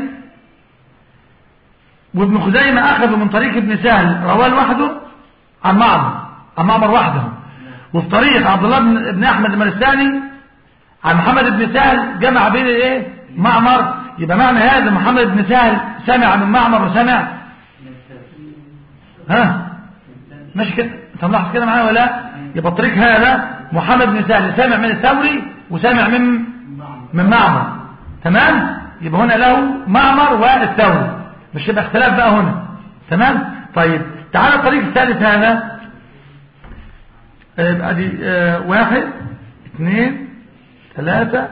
وابن خزيمة اخذه من طريق ابن سهل رواه لوحده عن معمر عن معمر وحده وفي طريق عبد الله بن ابن احمد المرساني عن محمد بن سهل جمع بين ايه معمر يبقى معنى هذا محمد بن سهل سمع من معمر وسمع من السهل ها ماشي كده انت ملاحظ كده معايا ولا لا يبقى الطريق هذا محمد بن سهل سامع من الثوري وسامع من معمر من معمر تمام يبقى هنا له معمر والثوري مش يبقى اختلاف بقى هنا تمام طيب تعالى الطريق الثالث هذا آه، يبقى دي آه، واحد اثنين ثلاثة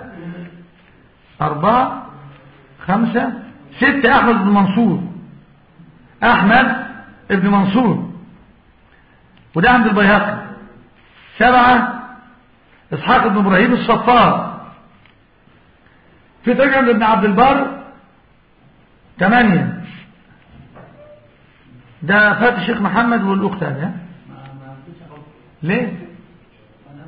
أربعة خمسة ستة أحمد بن منصور أحمد بن منصور وده عند البيهقي سبعة إسحاق بن إبراهيم الصفار في طريق عند ابن عبد البر ثمانية ده فات الشيخ محمد والاخت هذه ها؟ ما ما فيش حب ليه انا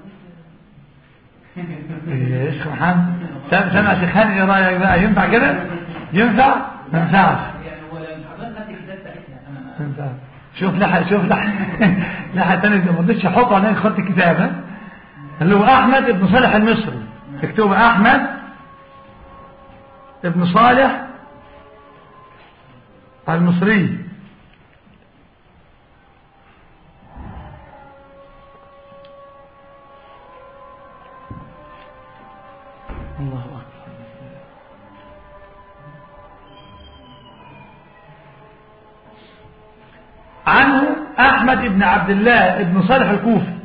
إيه، الشيخ محمد سامع سامع شيخ هاني ايه رايك بقى ينفع كده ينفع ما ينفعش يعني هو لما حضرتك خدت الكتاب ساعتها انا ما ينفع شوف لحق شوف لحق لحق تاني ما رضيتش احطه على خط الكتاب ها اللي هو احمد ابن صالح المصري اكتب احمد ابن صالح المصري الله أكبر عنه أحمد بن عبد الله بن صالح الكوفي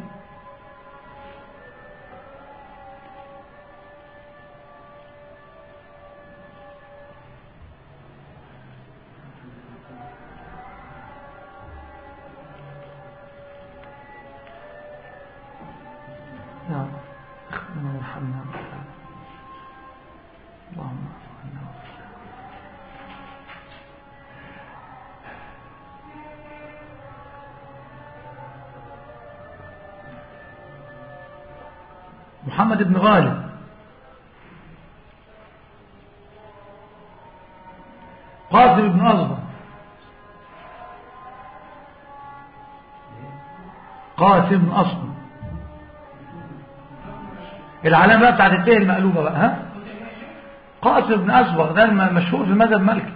يا رب اغفرنا وارحمنا اللهم اعف عنا واغفر لنا. محمد بن غالب قاسم بن أصبر قاسم بن أصبر العلامة بقى بتاعت التاء المقلوبة بقى ها قاسم بن أصبغ ده الم- مشهور في مذهب مالكي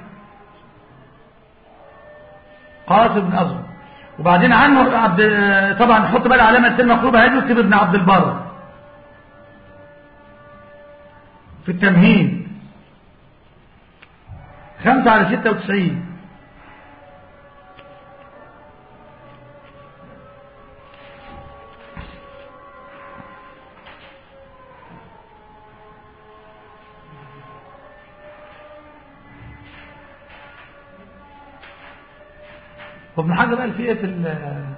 قاسم بن أصبغ وبعدين عنه عبد طبعا نحط بقى العلامة التاء المقلوبة هذه يكتب ابن عبد البر في التمهيد خمسة على ستة وتسعين وابن حجر قال في ايه في ال-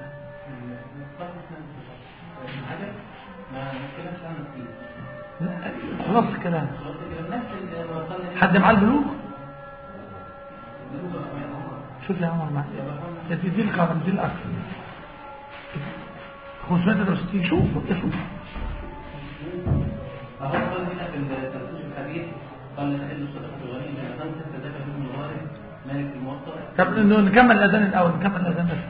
حاجه ما نتكلمش عنه كتير لا، خلاص الكلام خلاص كده نفس اللي وصلنا حد معاه البلوغ البلوغ يا عمر. شوف يا عمر معايا يا بحر. ده دي الكرم دي الاكل 563 شوف شوف أهو قال هنا في التفتيش الحديث قال تحل الصدقة الغنية من أذان تستدافع بن الغارب مالك الموطأ طب إنه نكمل الاذان الاول نكمل الاذان بس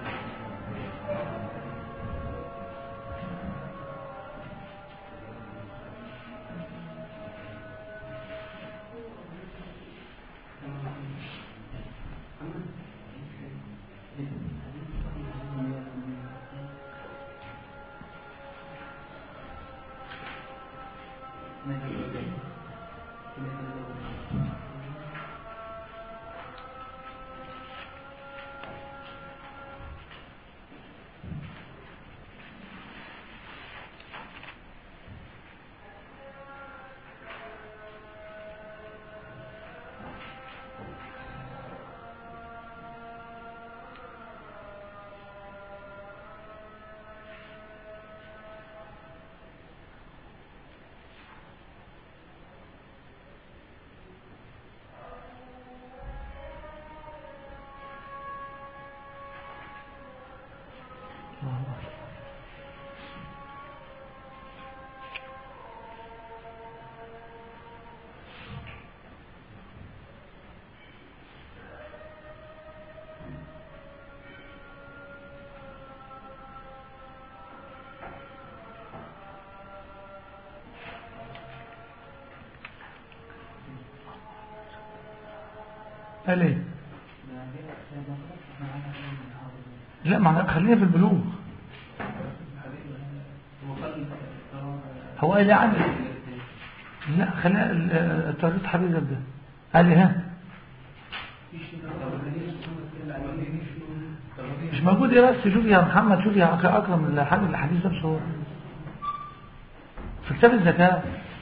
قال ايه لا ما خلينا في البلوغ هو قال لي عنه لا خلينا التوحيد حبيب ده قال لي ها مش موجود يا بس شوف يا محمد شوف يا أخي أكرم الحاج الحديث ده بصور في كتاب الزكاة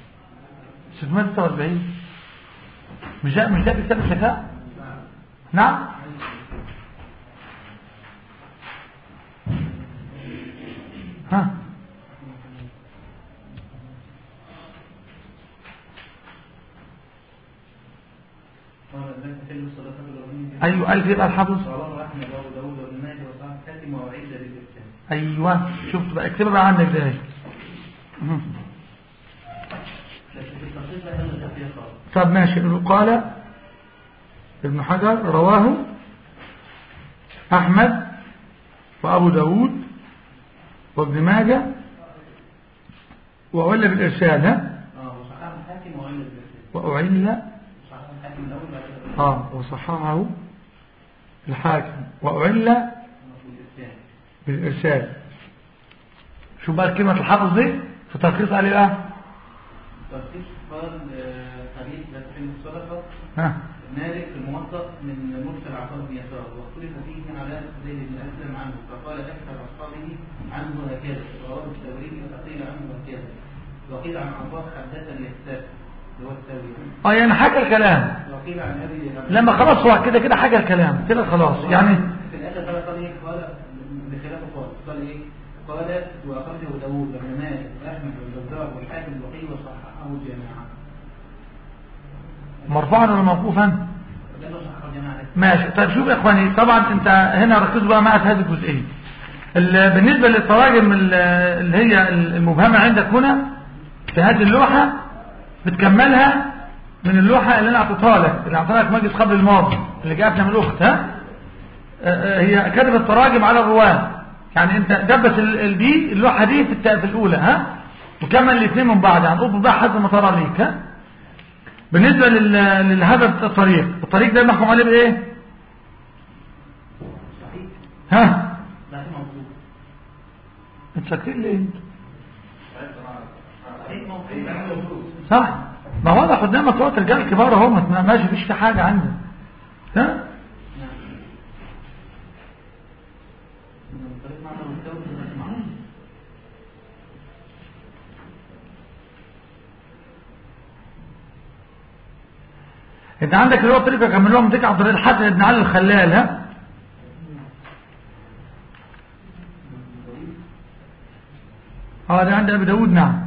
643 مش ده مش ده في كتاب الزكاة نعم ها قال لا تحل الصدقة الغنية ايوه قال كده الحافظ رواه أحمد وأبو ايوه شفت بقى اكتبها بقى عندك ده مم. لكن في التصحيح لا هذا فيها خالص طب ماشي قال ابن حجر رواه أحمد وأبو داود وابن ماجه وعل بالإرسال ها اه وصححه الحاكم وعلم بالإرسال وأعل صححه الحاكم الأول بعد كده آه وصححه الحاكم وأعل بالإرسال بالإرسال شو بقى كلمة الحافظ دي في تلخيص قال إيه بقى تلخيص قال آه، حديث لا تحل الصدقة ها مالك الموثق من مرسل عطاء بن يسار واختلف فيه على زيد بن اسلم عنه فقال اكثر اصحابه عنه هكذا رواه الثوري فقيل عنه هكذا وقيل عن عطاء حدثني السابق اللي هو الثوري اه يعني حكى الكلام وقيل عن ابي لما خلاص هو كده كده حكى الكلام كده خلاص يعني في الاخر قال قال ايه قال بخلافه خالص قال ايه قال واخرجه داوود وابن مالك واحمد والجزار والحاكم الوقي وصححه الجماعه مرفوعا ولا موقوفا لانه صححه الجماعه ماشي طيب شوف يا اخواني طبعا انت هنا ركزوا بقى معي في هذه الجزئيه ال- بالنسبه للتراجم ال- اللي هي المبهمه عندك هنا في هذه اللوحه بتكملها من اللوحه اللي انا اعطيتها لك اللي اعطيتها لك مجلس قبل الماضي اللي جاءتنا من الاخت ها آه، آه، هي كتبت التراجم على الرواه يعني انت دبس ال- ال- دي اللوحه دي في الت- في الاولى ها وكمل الاثنين من بعض يعني اضبط بقى حسب ما ترى ليك ها بالنسبه لل- لهذا الطريق الطريق ده محكوم عليه بايه صحيح ها لا موجود انت ساكتين ليه انت صحيح موجود صح ما واضح قدامك وقت رجال كبار اهو ما ماشي مفيش في حاجه عندك ها نعم من طريق معنى والثوري في معنى انت عندك اللي هو الطريق اكمل لهم ديك عبد الحسن بن علي الخلال ها اه ده عند ابي داود نعم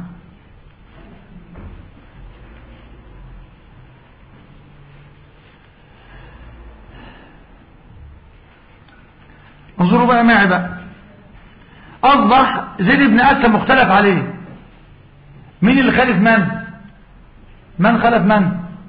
انظروا بقى معي بقى اصبح زيد بن اسلم مختلف عليه مين اللي خالف من من خلف من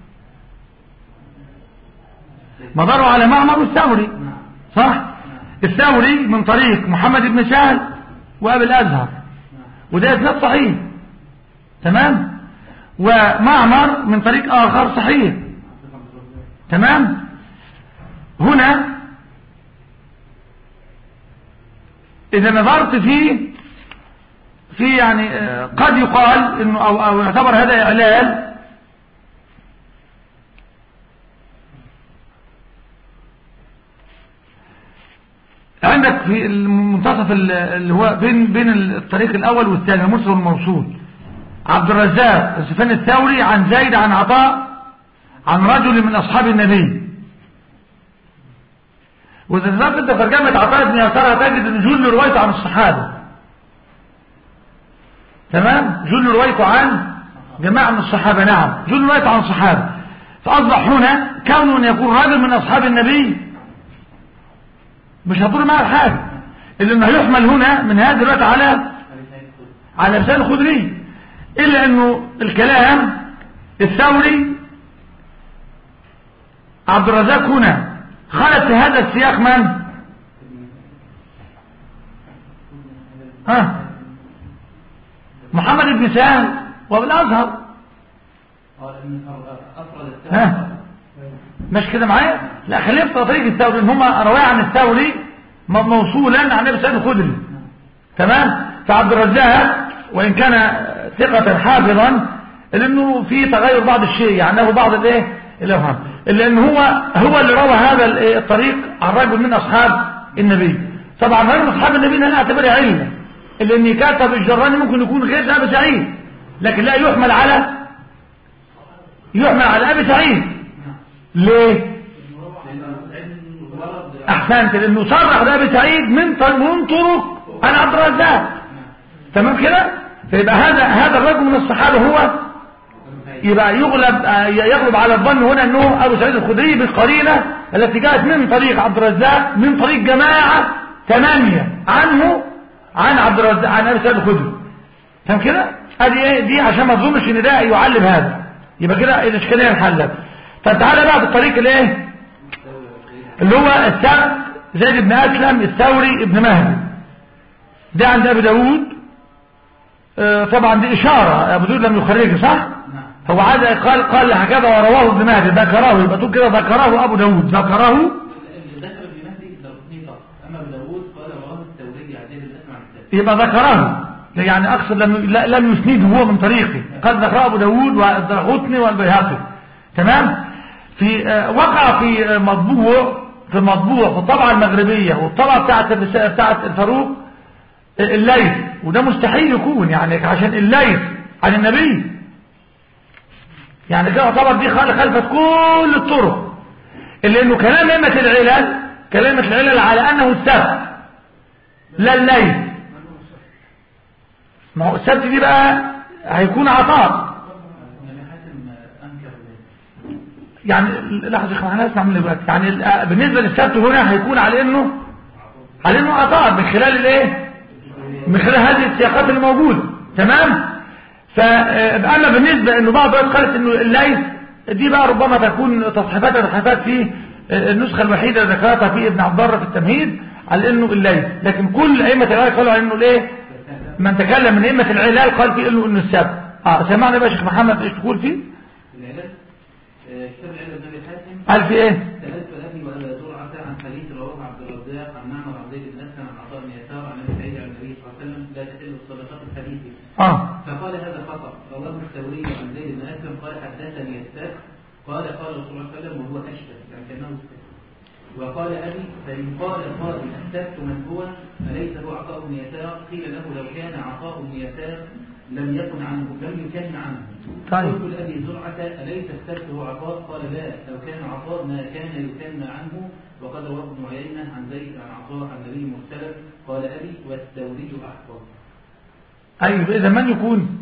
مداروا على معمر والثوري نعم صح الثوري من طريق محمد بن سهل وابي الازهر نعم وده اسناد صحيح تمام ومعمر من طريق اخر صحيح تمام هنا اذا نظرت في في يعني آه، قد يقال انه او, أو يعتبر هذا اعلان عندك في المنتصف ال- اللي هو بين بين الطريق الاول والثاني المرسل والموصول عبد الرزاق سفيان الثوري عن زيد عن عطاء عن رجل من اصحاب النبي واذا نظرت انت في ترجمه عطاء بن يسار هتجد ان جل روايته عن الصحابه تمام جل روايته عن جماعه من الصحابه نعم جل روايته عن الصحابه فاصبح هنا كون ان يكون رجل من اصحاب النبي مش هتضر معه الحاجة اللي انه يحمل هنا من هذا الوقت على أبي سعيد الخدري على لسان الخدري الا انه الكلام الثوري عبد الرزاق هنا خلت في هذا السياق من ها محمد بن سهل وبالازهر قال ان افرد ها الثوري مش كده معايا لا خلينا في طريق الثوري ان هم روايه عن الثوري م- موصولا عن ابي سعيد الخدري تمام فعبد الرزاق وان كان ثقة حافظا الا انه في تغير بعض الشيء يعني له بعض الايه الافهام الا ان هو هو اللي روى هذا الإيه؟ الطريق عن رجل من اصحاب النبي طبعا غير من اصحاب النبي انا اعتبرها علة الا ان كاتب الجراني ممكن يكون غير ابي سعيد لكن لا يحمل على يحمل على ابي سعيد ليه احسنت لانه صرح ده ابي سعيد من طر- من طرق عن عبد الرزاق تمام كده فيبقى هذا هذا الرجل من الصحابه هو يبقى يغلب آه، يغلب على الظن هنا انه ابو سعيد الخدري بالقرينه التي جاءت من طريق عبد الرزاق من طريق جماعه ثمانيه عنه عن عبد الرزاق عن ابي سعيد الخدري فاهم كده ادي ايه دي عشان ما تظنش ان ده يعلم هذا يبقى كده الاشكاليه انحلت فتعالى بقى بالطريق الايه اللي هو السبت زيد بن اسلم الثوري ابن مهدي ده عند ابي داود آه طبعا دي اشاره ابو داود لم يخرجه صح نعم هو عاد قال قال هكذا ورواه ابن مهدي ذكره يبقى تقول كده ذكره ابو داود ذكره اللي ذكر ابن مهدي درقني فقط اما ابو داوود قال رواه الثوري عن زيد بن اسلم عن الثوري يبقى ذكره يعني اقصد لم لا- لم يسنده هو من طريقه قد ذكره ابو داود والدرقطني والبيهقي تمام في آه، وقع في آه، مطبوع في مطبوع في الطبعه المغربيه والطبعه بتاعه الرسالة بتاعه الفاروق آه، الليث وده مستحيل يكون يعني عشان الليث عن النبي يعني كده يعتبر دي خل- خلفت كل الطرق اللي انه كلام ائمه العلل كلام ائمه العلل على انه السبت لا الليث ما هو السبت دي بقى هيكون عطاء ابن حاتم انكر ذلك يعني لحظه يا اخوان اسمع مني دلوقتي يعني ال- بالنسبه للسبت هنا هيكون على انه على انه عطاء من خلال الايه من خلال هذه السياقات الموجوده تمام فاما بالنسبه انه بعض الوقت قالت انه الليث دي بقى ربما تكون تصحيفات تصحيفات في النسخه الوحيده اللي ذكرتها في ابن عبد البر في التمهيد على انه الليث لكن كل ائمه العلل قالوا على انه الايه من تكلم من ائمه العلل قال في انه انه السبت اه سمعنا بقى يا شيخ محمد ايش تقول فيه العلل آه، كتاب العلل ابن ابي حاتم قال في ايه سألت أبي وأبا زرعة عن حديث رواه عبد الرزاق عن معمر عن زيد بن أسلم عن عطاء بن يسار عن أبي سعيد عن النبي صلى الله عليه وسلم لا تحل الصدقات الحديث اه فقال هذا خطأ رواه الثوري عن زيد بن أسلم قال حدثني الساق قال قال رسول الله صلى الله عليه وسلم وهو أشبه يعني كأنه سكت وقال أبي فإن قال قائل أحسبت من هو أليس هو عطاء بن يسار قيل له لو كان عطاء بن يسار لم يكن عنه لم يكن عنه طيب. قلت لأبي زرعة أليس اخترته عطاء قال لا لو كان عطاء ما كان يكن عنه وقد رواه ابن عيينة عن زيد عن عطاء عن النبي مرسلا قال أبي والثوري أحفظ ايوه اذا من يكون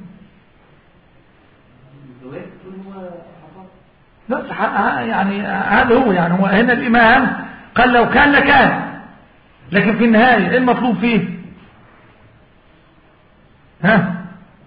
الرواية تقول هو عطاء لا ح- ه- يعني هذا هو يعني هو هنا الامام قال لو كان لكان لكن في النهايه ايه المطلوب فيه ها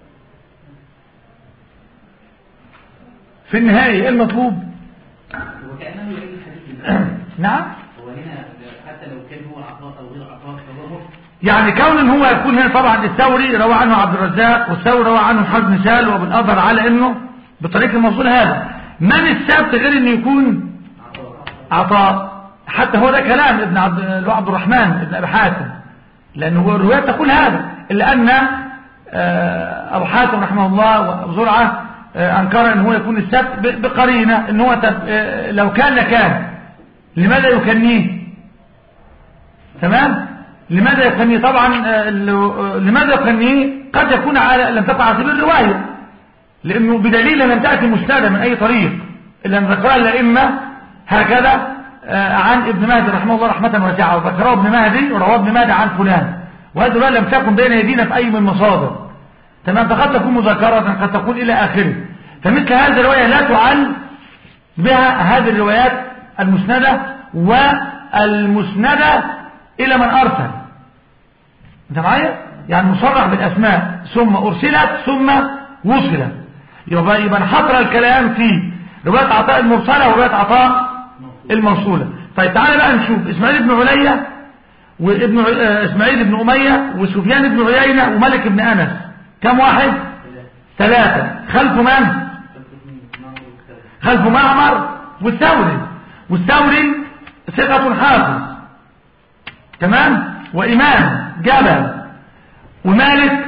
في النهايه ايه المطلوب وكأنه يعيد الحديث من نعم هو هنا حتى لو كان هو عطاء أو غير عطاء فهو مخطئ يعني كون هو يكون هنا طبعا الثوري روى عنه عبد الرزاق والثوري روى عنه حزم سال وابن اظهر على انه بطريق الموصول هذا من السبت غير انه يكون عطاء عطاء حتى هو ده كلام ابن عبد اللي هو عبد الرحمن ابن ابي حاتم لانه هو الروايه تقول هذا الا ان آه، ابو حاتم رحمه الله وابو زرعه آه، انكر ان هو يكون السبت ب- بقرينه ان هو تب- آه، لو كان لكان لماذا يكنيه تمام لماذا يكنيه طبعا آه، ال- آه، لماذا يكنيه قد يكون على لم تقع على سبيل الروايه لانه بدليل لم تاتي مسنده من اي طريق الا ان ذكرها الائمه هكذا آه، عن ابن مهدي رحمه الله رحمه واسعه وذكره ابن مهدي ورواه ابن مهدي عن فلان وهذه الروايه لم تكن بين يدينا في اي من المصادر تمام فقد تكون مذكره قد تكون الى اخره فمثل هذه الروايه لا تعل بها هذه الروايات المسنده والمسنده الى من ارسل انت معايا يعني مصرح بالاسماء ثم ارسلت ثم وصلت يبقى يبقى نحضر الكلام في روايه عطاء المرسله وروايه عطاء الموصوله طيب تعالى بقى نشوف اسماعيل بن عليا وابن ع- آه، اسماعيل بن اميه وسفيان بن عيينه وملك بن انس كم واحد ثلاثه خلف من خلف معمر والثوري والثوري ثقة حافظ تمام وإمام جبل ومالك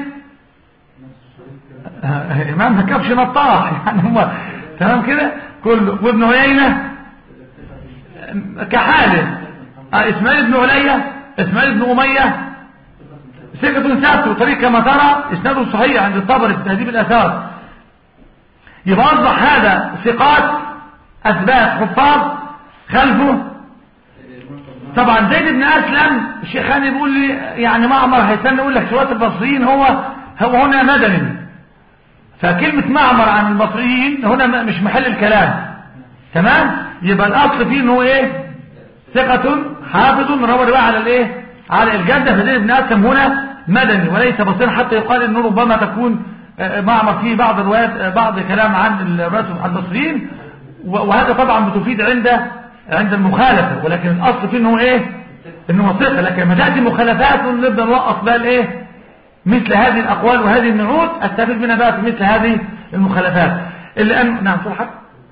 آه، إمام ما كبش نطاح يعني هم تمام كده كله وابن عيينة آه، كحاله آه، إسماعيل بن عليا إسماعيل بن أمية ثقة ثابت وطريق كما ترى إسناده صحيح عند الطبري في تهذيب الآثار يبقى أصبح هذا ثقات أثبات حفاظ خلفه طبعا زيد بن أسلم الشيخاني بيقول لي يعني معمر هيستنى يقول لك شوية البصريين هو هو هنا مدني فكلمة معمر عن البصريين هنا م- مش محل الكلام تمام يبقى الأصل فيه إنه إيه ثقة حافظ روى الرواية على الإيه على الجدة فزيد بن أسلم هنا مدني وليس بصير حتى يقال انه ربما تكون آه، معمر فيه بعض الروايات آه، بعض كلام عن الروايات عن البصريين و- وهذا طبعا بتفيد عند عند المخالفة ولكن الاصل فيه انه ايه انه ثقة لكن لما تأتي مخالفات نبدأ نوقف بقى الايه مثل هذه الاقوال وهذه النعوت استفيد منها بقى في مثل هذه المخالفات اللي أن... نعم صح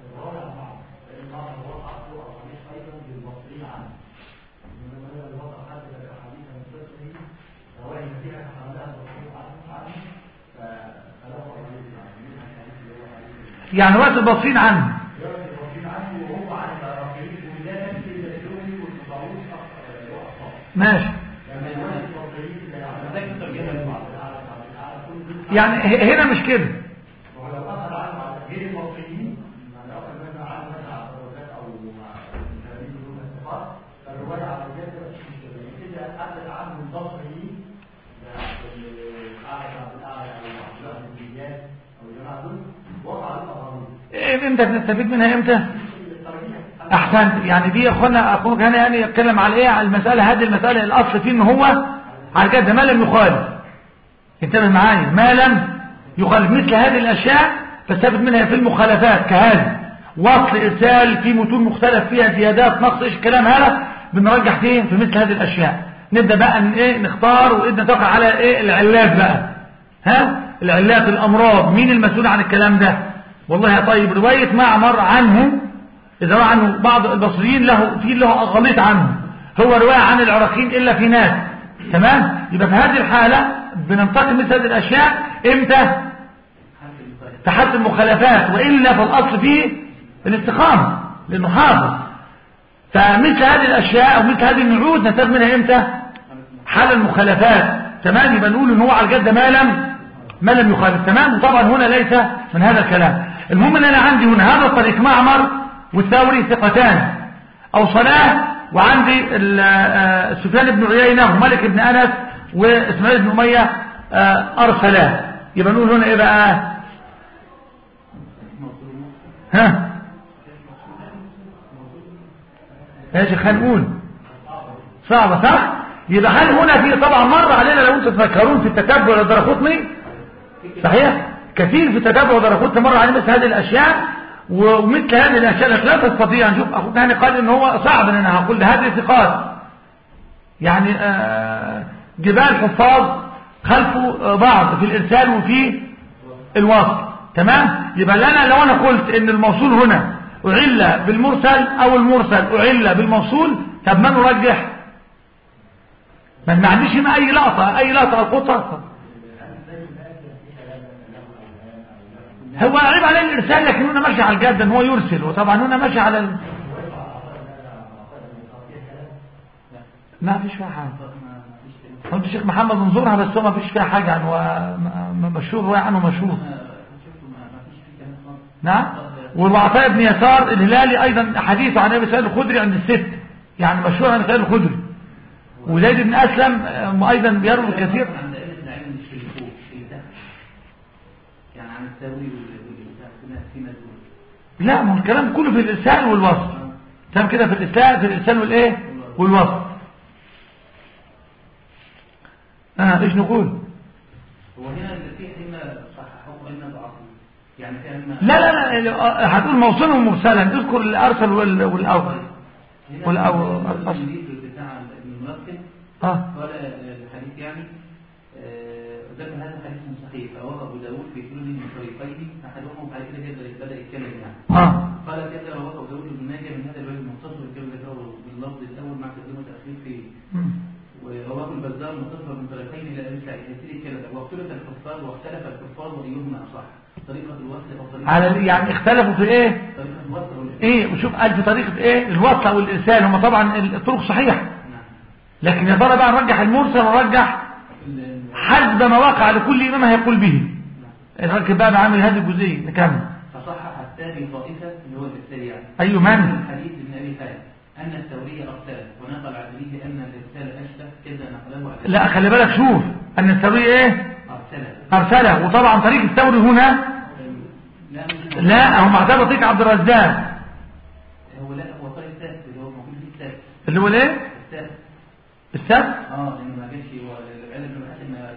يعني وقت البصرين عنه ماشي يعني ه- هنا مش كده إيه، امتى بنستفيد منها امتى احسنت يعني دي يا اخوانا اخوك هنا يعني يتكلم على ايه على المساله هذه المساله الاصل فيه ان هو على كده ما لم يخالف انتبه معايا ما لم يخالف مثل هذه الاشياء تستفيد منها في المخالفات كهذه وصل ارسال في متون مختلف فيها زيادات نقص ايش الكلام هذا بنرجح فيه في مثل هذه الاشياء نبدا بقى ان ايه نختار وايدنا تقع على ايه العلات بقى ها العلات الامراض مين المسؤول عن الكلام ده والله يا طيب روايه معمر عنه إذا روى عنه بعض البصريين له في له أغليط عنه هو رواية عن العراقيين إلا في ناس تمام يبقى في هذه الحالة بننتقل مثل هذه الأشياء إمتى تحت المخالفات وإلا فالأصل فيه الاستقامة لأنه حافظ فمثل هذه الأشياء أو مثل هذه النعود نتاج منها إمتى حال المخالفات تمام يبقى نقول إن هو على الجد ما لم ما لم يخالف تمام وطبعا هنا ليس من هذا الكلام المهم ان انا عندي هنا هذا الطريق معمر والثوري ثقتان او صلاة وعندي ال- آه، سفيان بن عيينة ومالك بن انس واسماعيل بن امية آه، ارسلاه يبقى نقول هنا ايه بقى ها يا شيخ هنقول صعبة صح يبقى هل هنا في طبعا مر علينا لو انتم تذكرون في التتبع للدرقطني صحيح كثير في التتبع للدرقطني مر علينا مثل هذه الاشياء ومثل هذه الاشياء التي لا تستطيع نشوف اخونا هاني قال ان هو صعب ان انا هقول هذه ثقات يعني آه، جبال حفاظ خلفوا آه، بعض في الارسال وفي الوصل تمام يبقى لنا لو انا قلت ان الموصول هنا اعل بالمرسل او المرسل اعل بالموصول طب ما نرجح ما ما عنديش هنا اي لقطه اي لقطه القطه هو عيب عليه الارسال لكن هنا ماشي على الجد ان هو يرسل وطبعا هنا ماشي على ال... ما فيش فيها حاجه قلت الشيخ محمد انظرها بس هو ما فيش فيها حاجه يعني هو م- م- مشهور رواية عنه مشهور نعم والعطاء بن يسار الهلالي ايضا حديثه عن ابي سعيد الخدري عند الست يعني مشهور عن سعيد الخدري وزيد بن اسلم آه، ايضا بيروي كثير عند أنس العلم مش في الفوق في تحت يعني عن التاويل والبتاع فيما فيما دون لا ما هو الكلام كله في الارسال والوصل تمام كده في الارسال في الارسال والايه والوصل اه ايش نقول هو هنا اللي فيه اما صححوه واما ضعفوه يعني في اما لا لا لا آه، هتقول موصولا ومرسلا اذكر الارسل وال- والاول هنا والأول- الأصل الأصل. بتاع ابن الملقن اه قال الحديث يعني آه، ذكر هذا حديث صحيح فرواه ابو داود في كل من طريقين احدهما وبعد كده يبدا بدا يتكلم يعني اه قال كذا رواه ابو داود بن ماجه من هذا الوجه المختصر كما ذكره باللفظ الاول مع تقديم وتاخير في مم. ورواه البزار مختصر من طريقين الى ابي سعيد يسير كذا واختلف الحفاظ واختلف الحفاظ وايهما اصح طريقه الوصل او طريقه على ال- يعني اختلفوا في ايه طريقه الوصل والإرسال. ايه وشوف قال في طريقه ايه الوصل او الارسال هم طبعا الطرق صحيحه نعم لكن يا ترى بقى نرجح المرسل ونرجح ال- حسب ما وقع لكل امام هيقول به نعم. الراجل بقى بعمل هذه الجزئيه نكمل فصحح الثاني طائفه اللي هو الارسال يعني اي من الحديث ابن ابي حاتم ان الثوري ارسل ونقل عن ابيه ان الارسال اشبه كذا نقله عن لا خلي بالك شوف ان الثوري ايه ارسله ارسله وطبعا طريق الثوري هنا لا مش لا هو معتبر طريق عبد الرزاق هو لا هو طريق الثالث اللي هو موجود فيه الثالث اللي هو الايه الثالث السبت اه لانه ما جاش هو العلم بن حاتم ما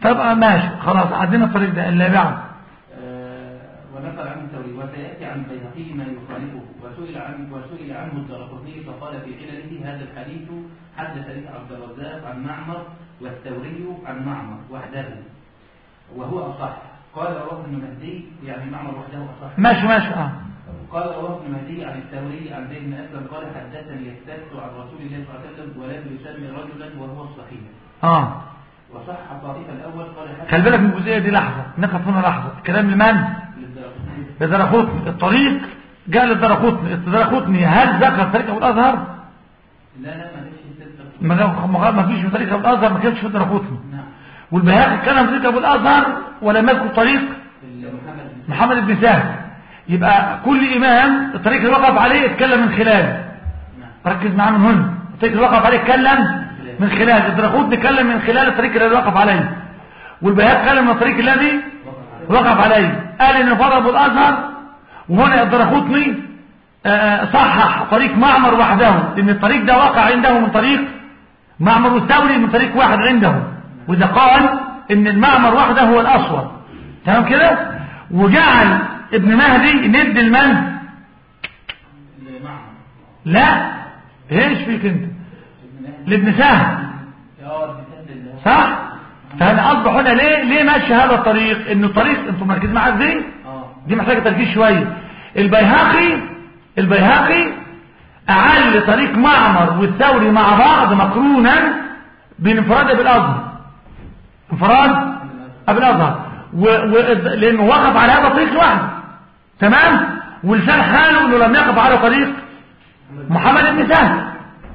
طب آه، ماشي خلاص عدينا الطريق ده اللي بعد آه، ونقل عنه الثوري وسياتي عن بيهقي ما يخالفه وسئل عن وسئل عنه الدرقطني فقال في علله هذا الحديث حدث به عبد الرزاق عن معمر والثوري عن معمر وحده وهو اصح قال رواه ابن مهدي يعني معمر وحده اصح ماشي ماشي اه قال رواه ابن مهدي عن الثوري عن زيد بن اسلم قال حدثني الثبت عن رسول الله صلى الله عليه وسلم ولم يسمي رجلا وهو الصحيح اه وصح الطائفه الاول قال حدث خلي بالك من الجزئيه دي لحظه نقف هنا لحظه كلام لمن للدرقطني لدرخوتني الطريق جاء للدرخوتني الدرخوتني هل ذكر طريق ابو الازهر لا لا ما فيش ستة ما ما- ما فيش في طريق ابو الازهر ما كانش في الدرخوتني نعم والبيهقي كان في طريق ابو الازهر ولم يذكر طريق في محمد بن محمد بن سهل يبقى كل امام الطريق اللي وقف عليه اتكلم من خلاله نعم ركز معانا من هنا الطريق اللي وقف عليه اتكلم من خلال الدرخوت اتكلم من خلال الطريق اللي وقف عليه والبيهقي اتكلم من الطريق الذي وقف عليه قال ان فرض ابو الازهر وهنا الدرخوتني آه، صحح طريق معمر وحده لان الطريق ده وقع عنده من طريق معمر والثوري من طريق واحد عنده وده قال ان المعمر وحده هو الاصوب تمام كده وجعل ابن مهدي ند المن لمعمر لا ايش فيك انت ابن مهدي لابن سهل اه ابن سهل اللي هو صح فانا اصبح هنا ليه ليه ماشي هذا الطريق انه طريق انتم مركزين معايا ازاي اه دي محتاجه تركيز شويه البيهقي البيهقي اعل طريق معمر والثوري مع بعض مقرونا بانفراد ابي الازهر انفراد ابي الازهر و... و... لانه وقف على هذا الطريق لوحده تمام ولسان حاله انه لم يقف على طريق محمد بن سهل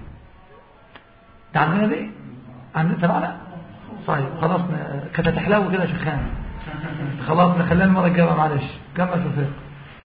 تعرفين دي عندنا تبعنا طيب خلاص ن- كانت هتحلو كده يا شيخان خلاص نخليها المره الجايه معلش كمل في الفقه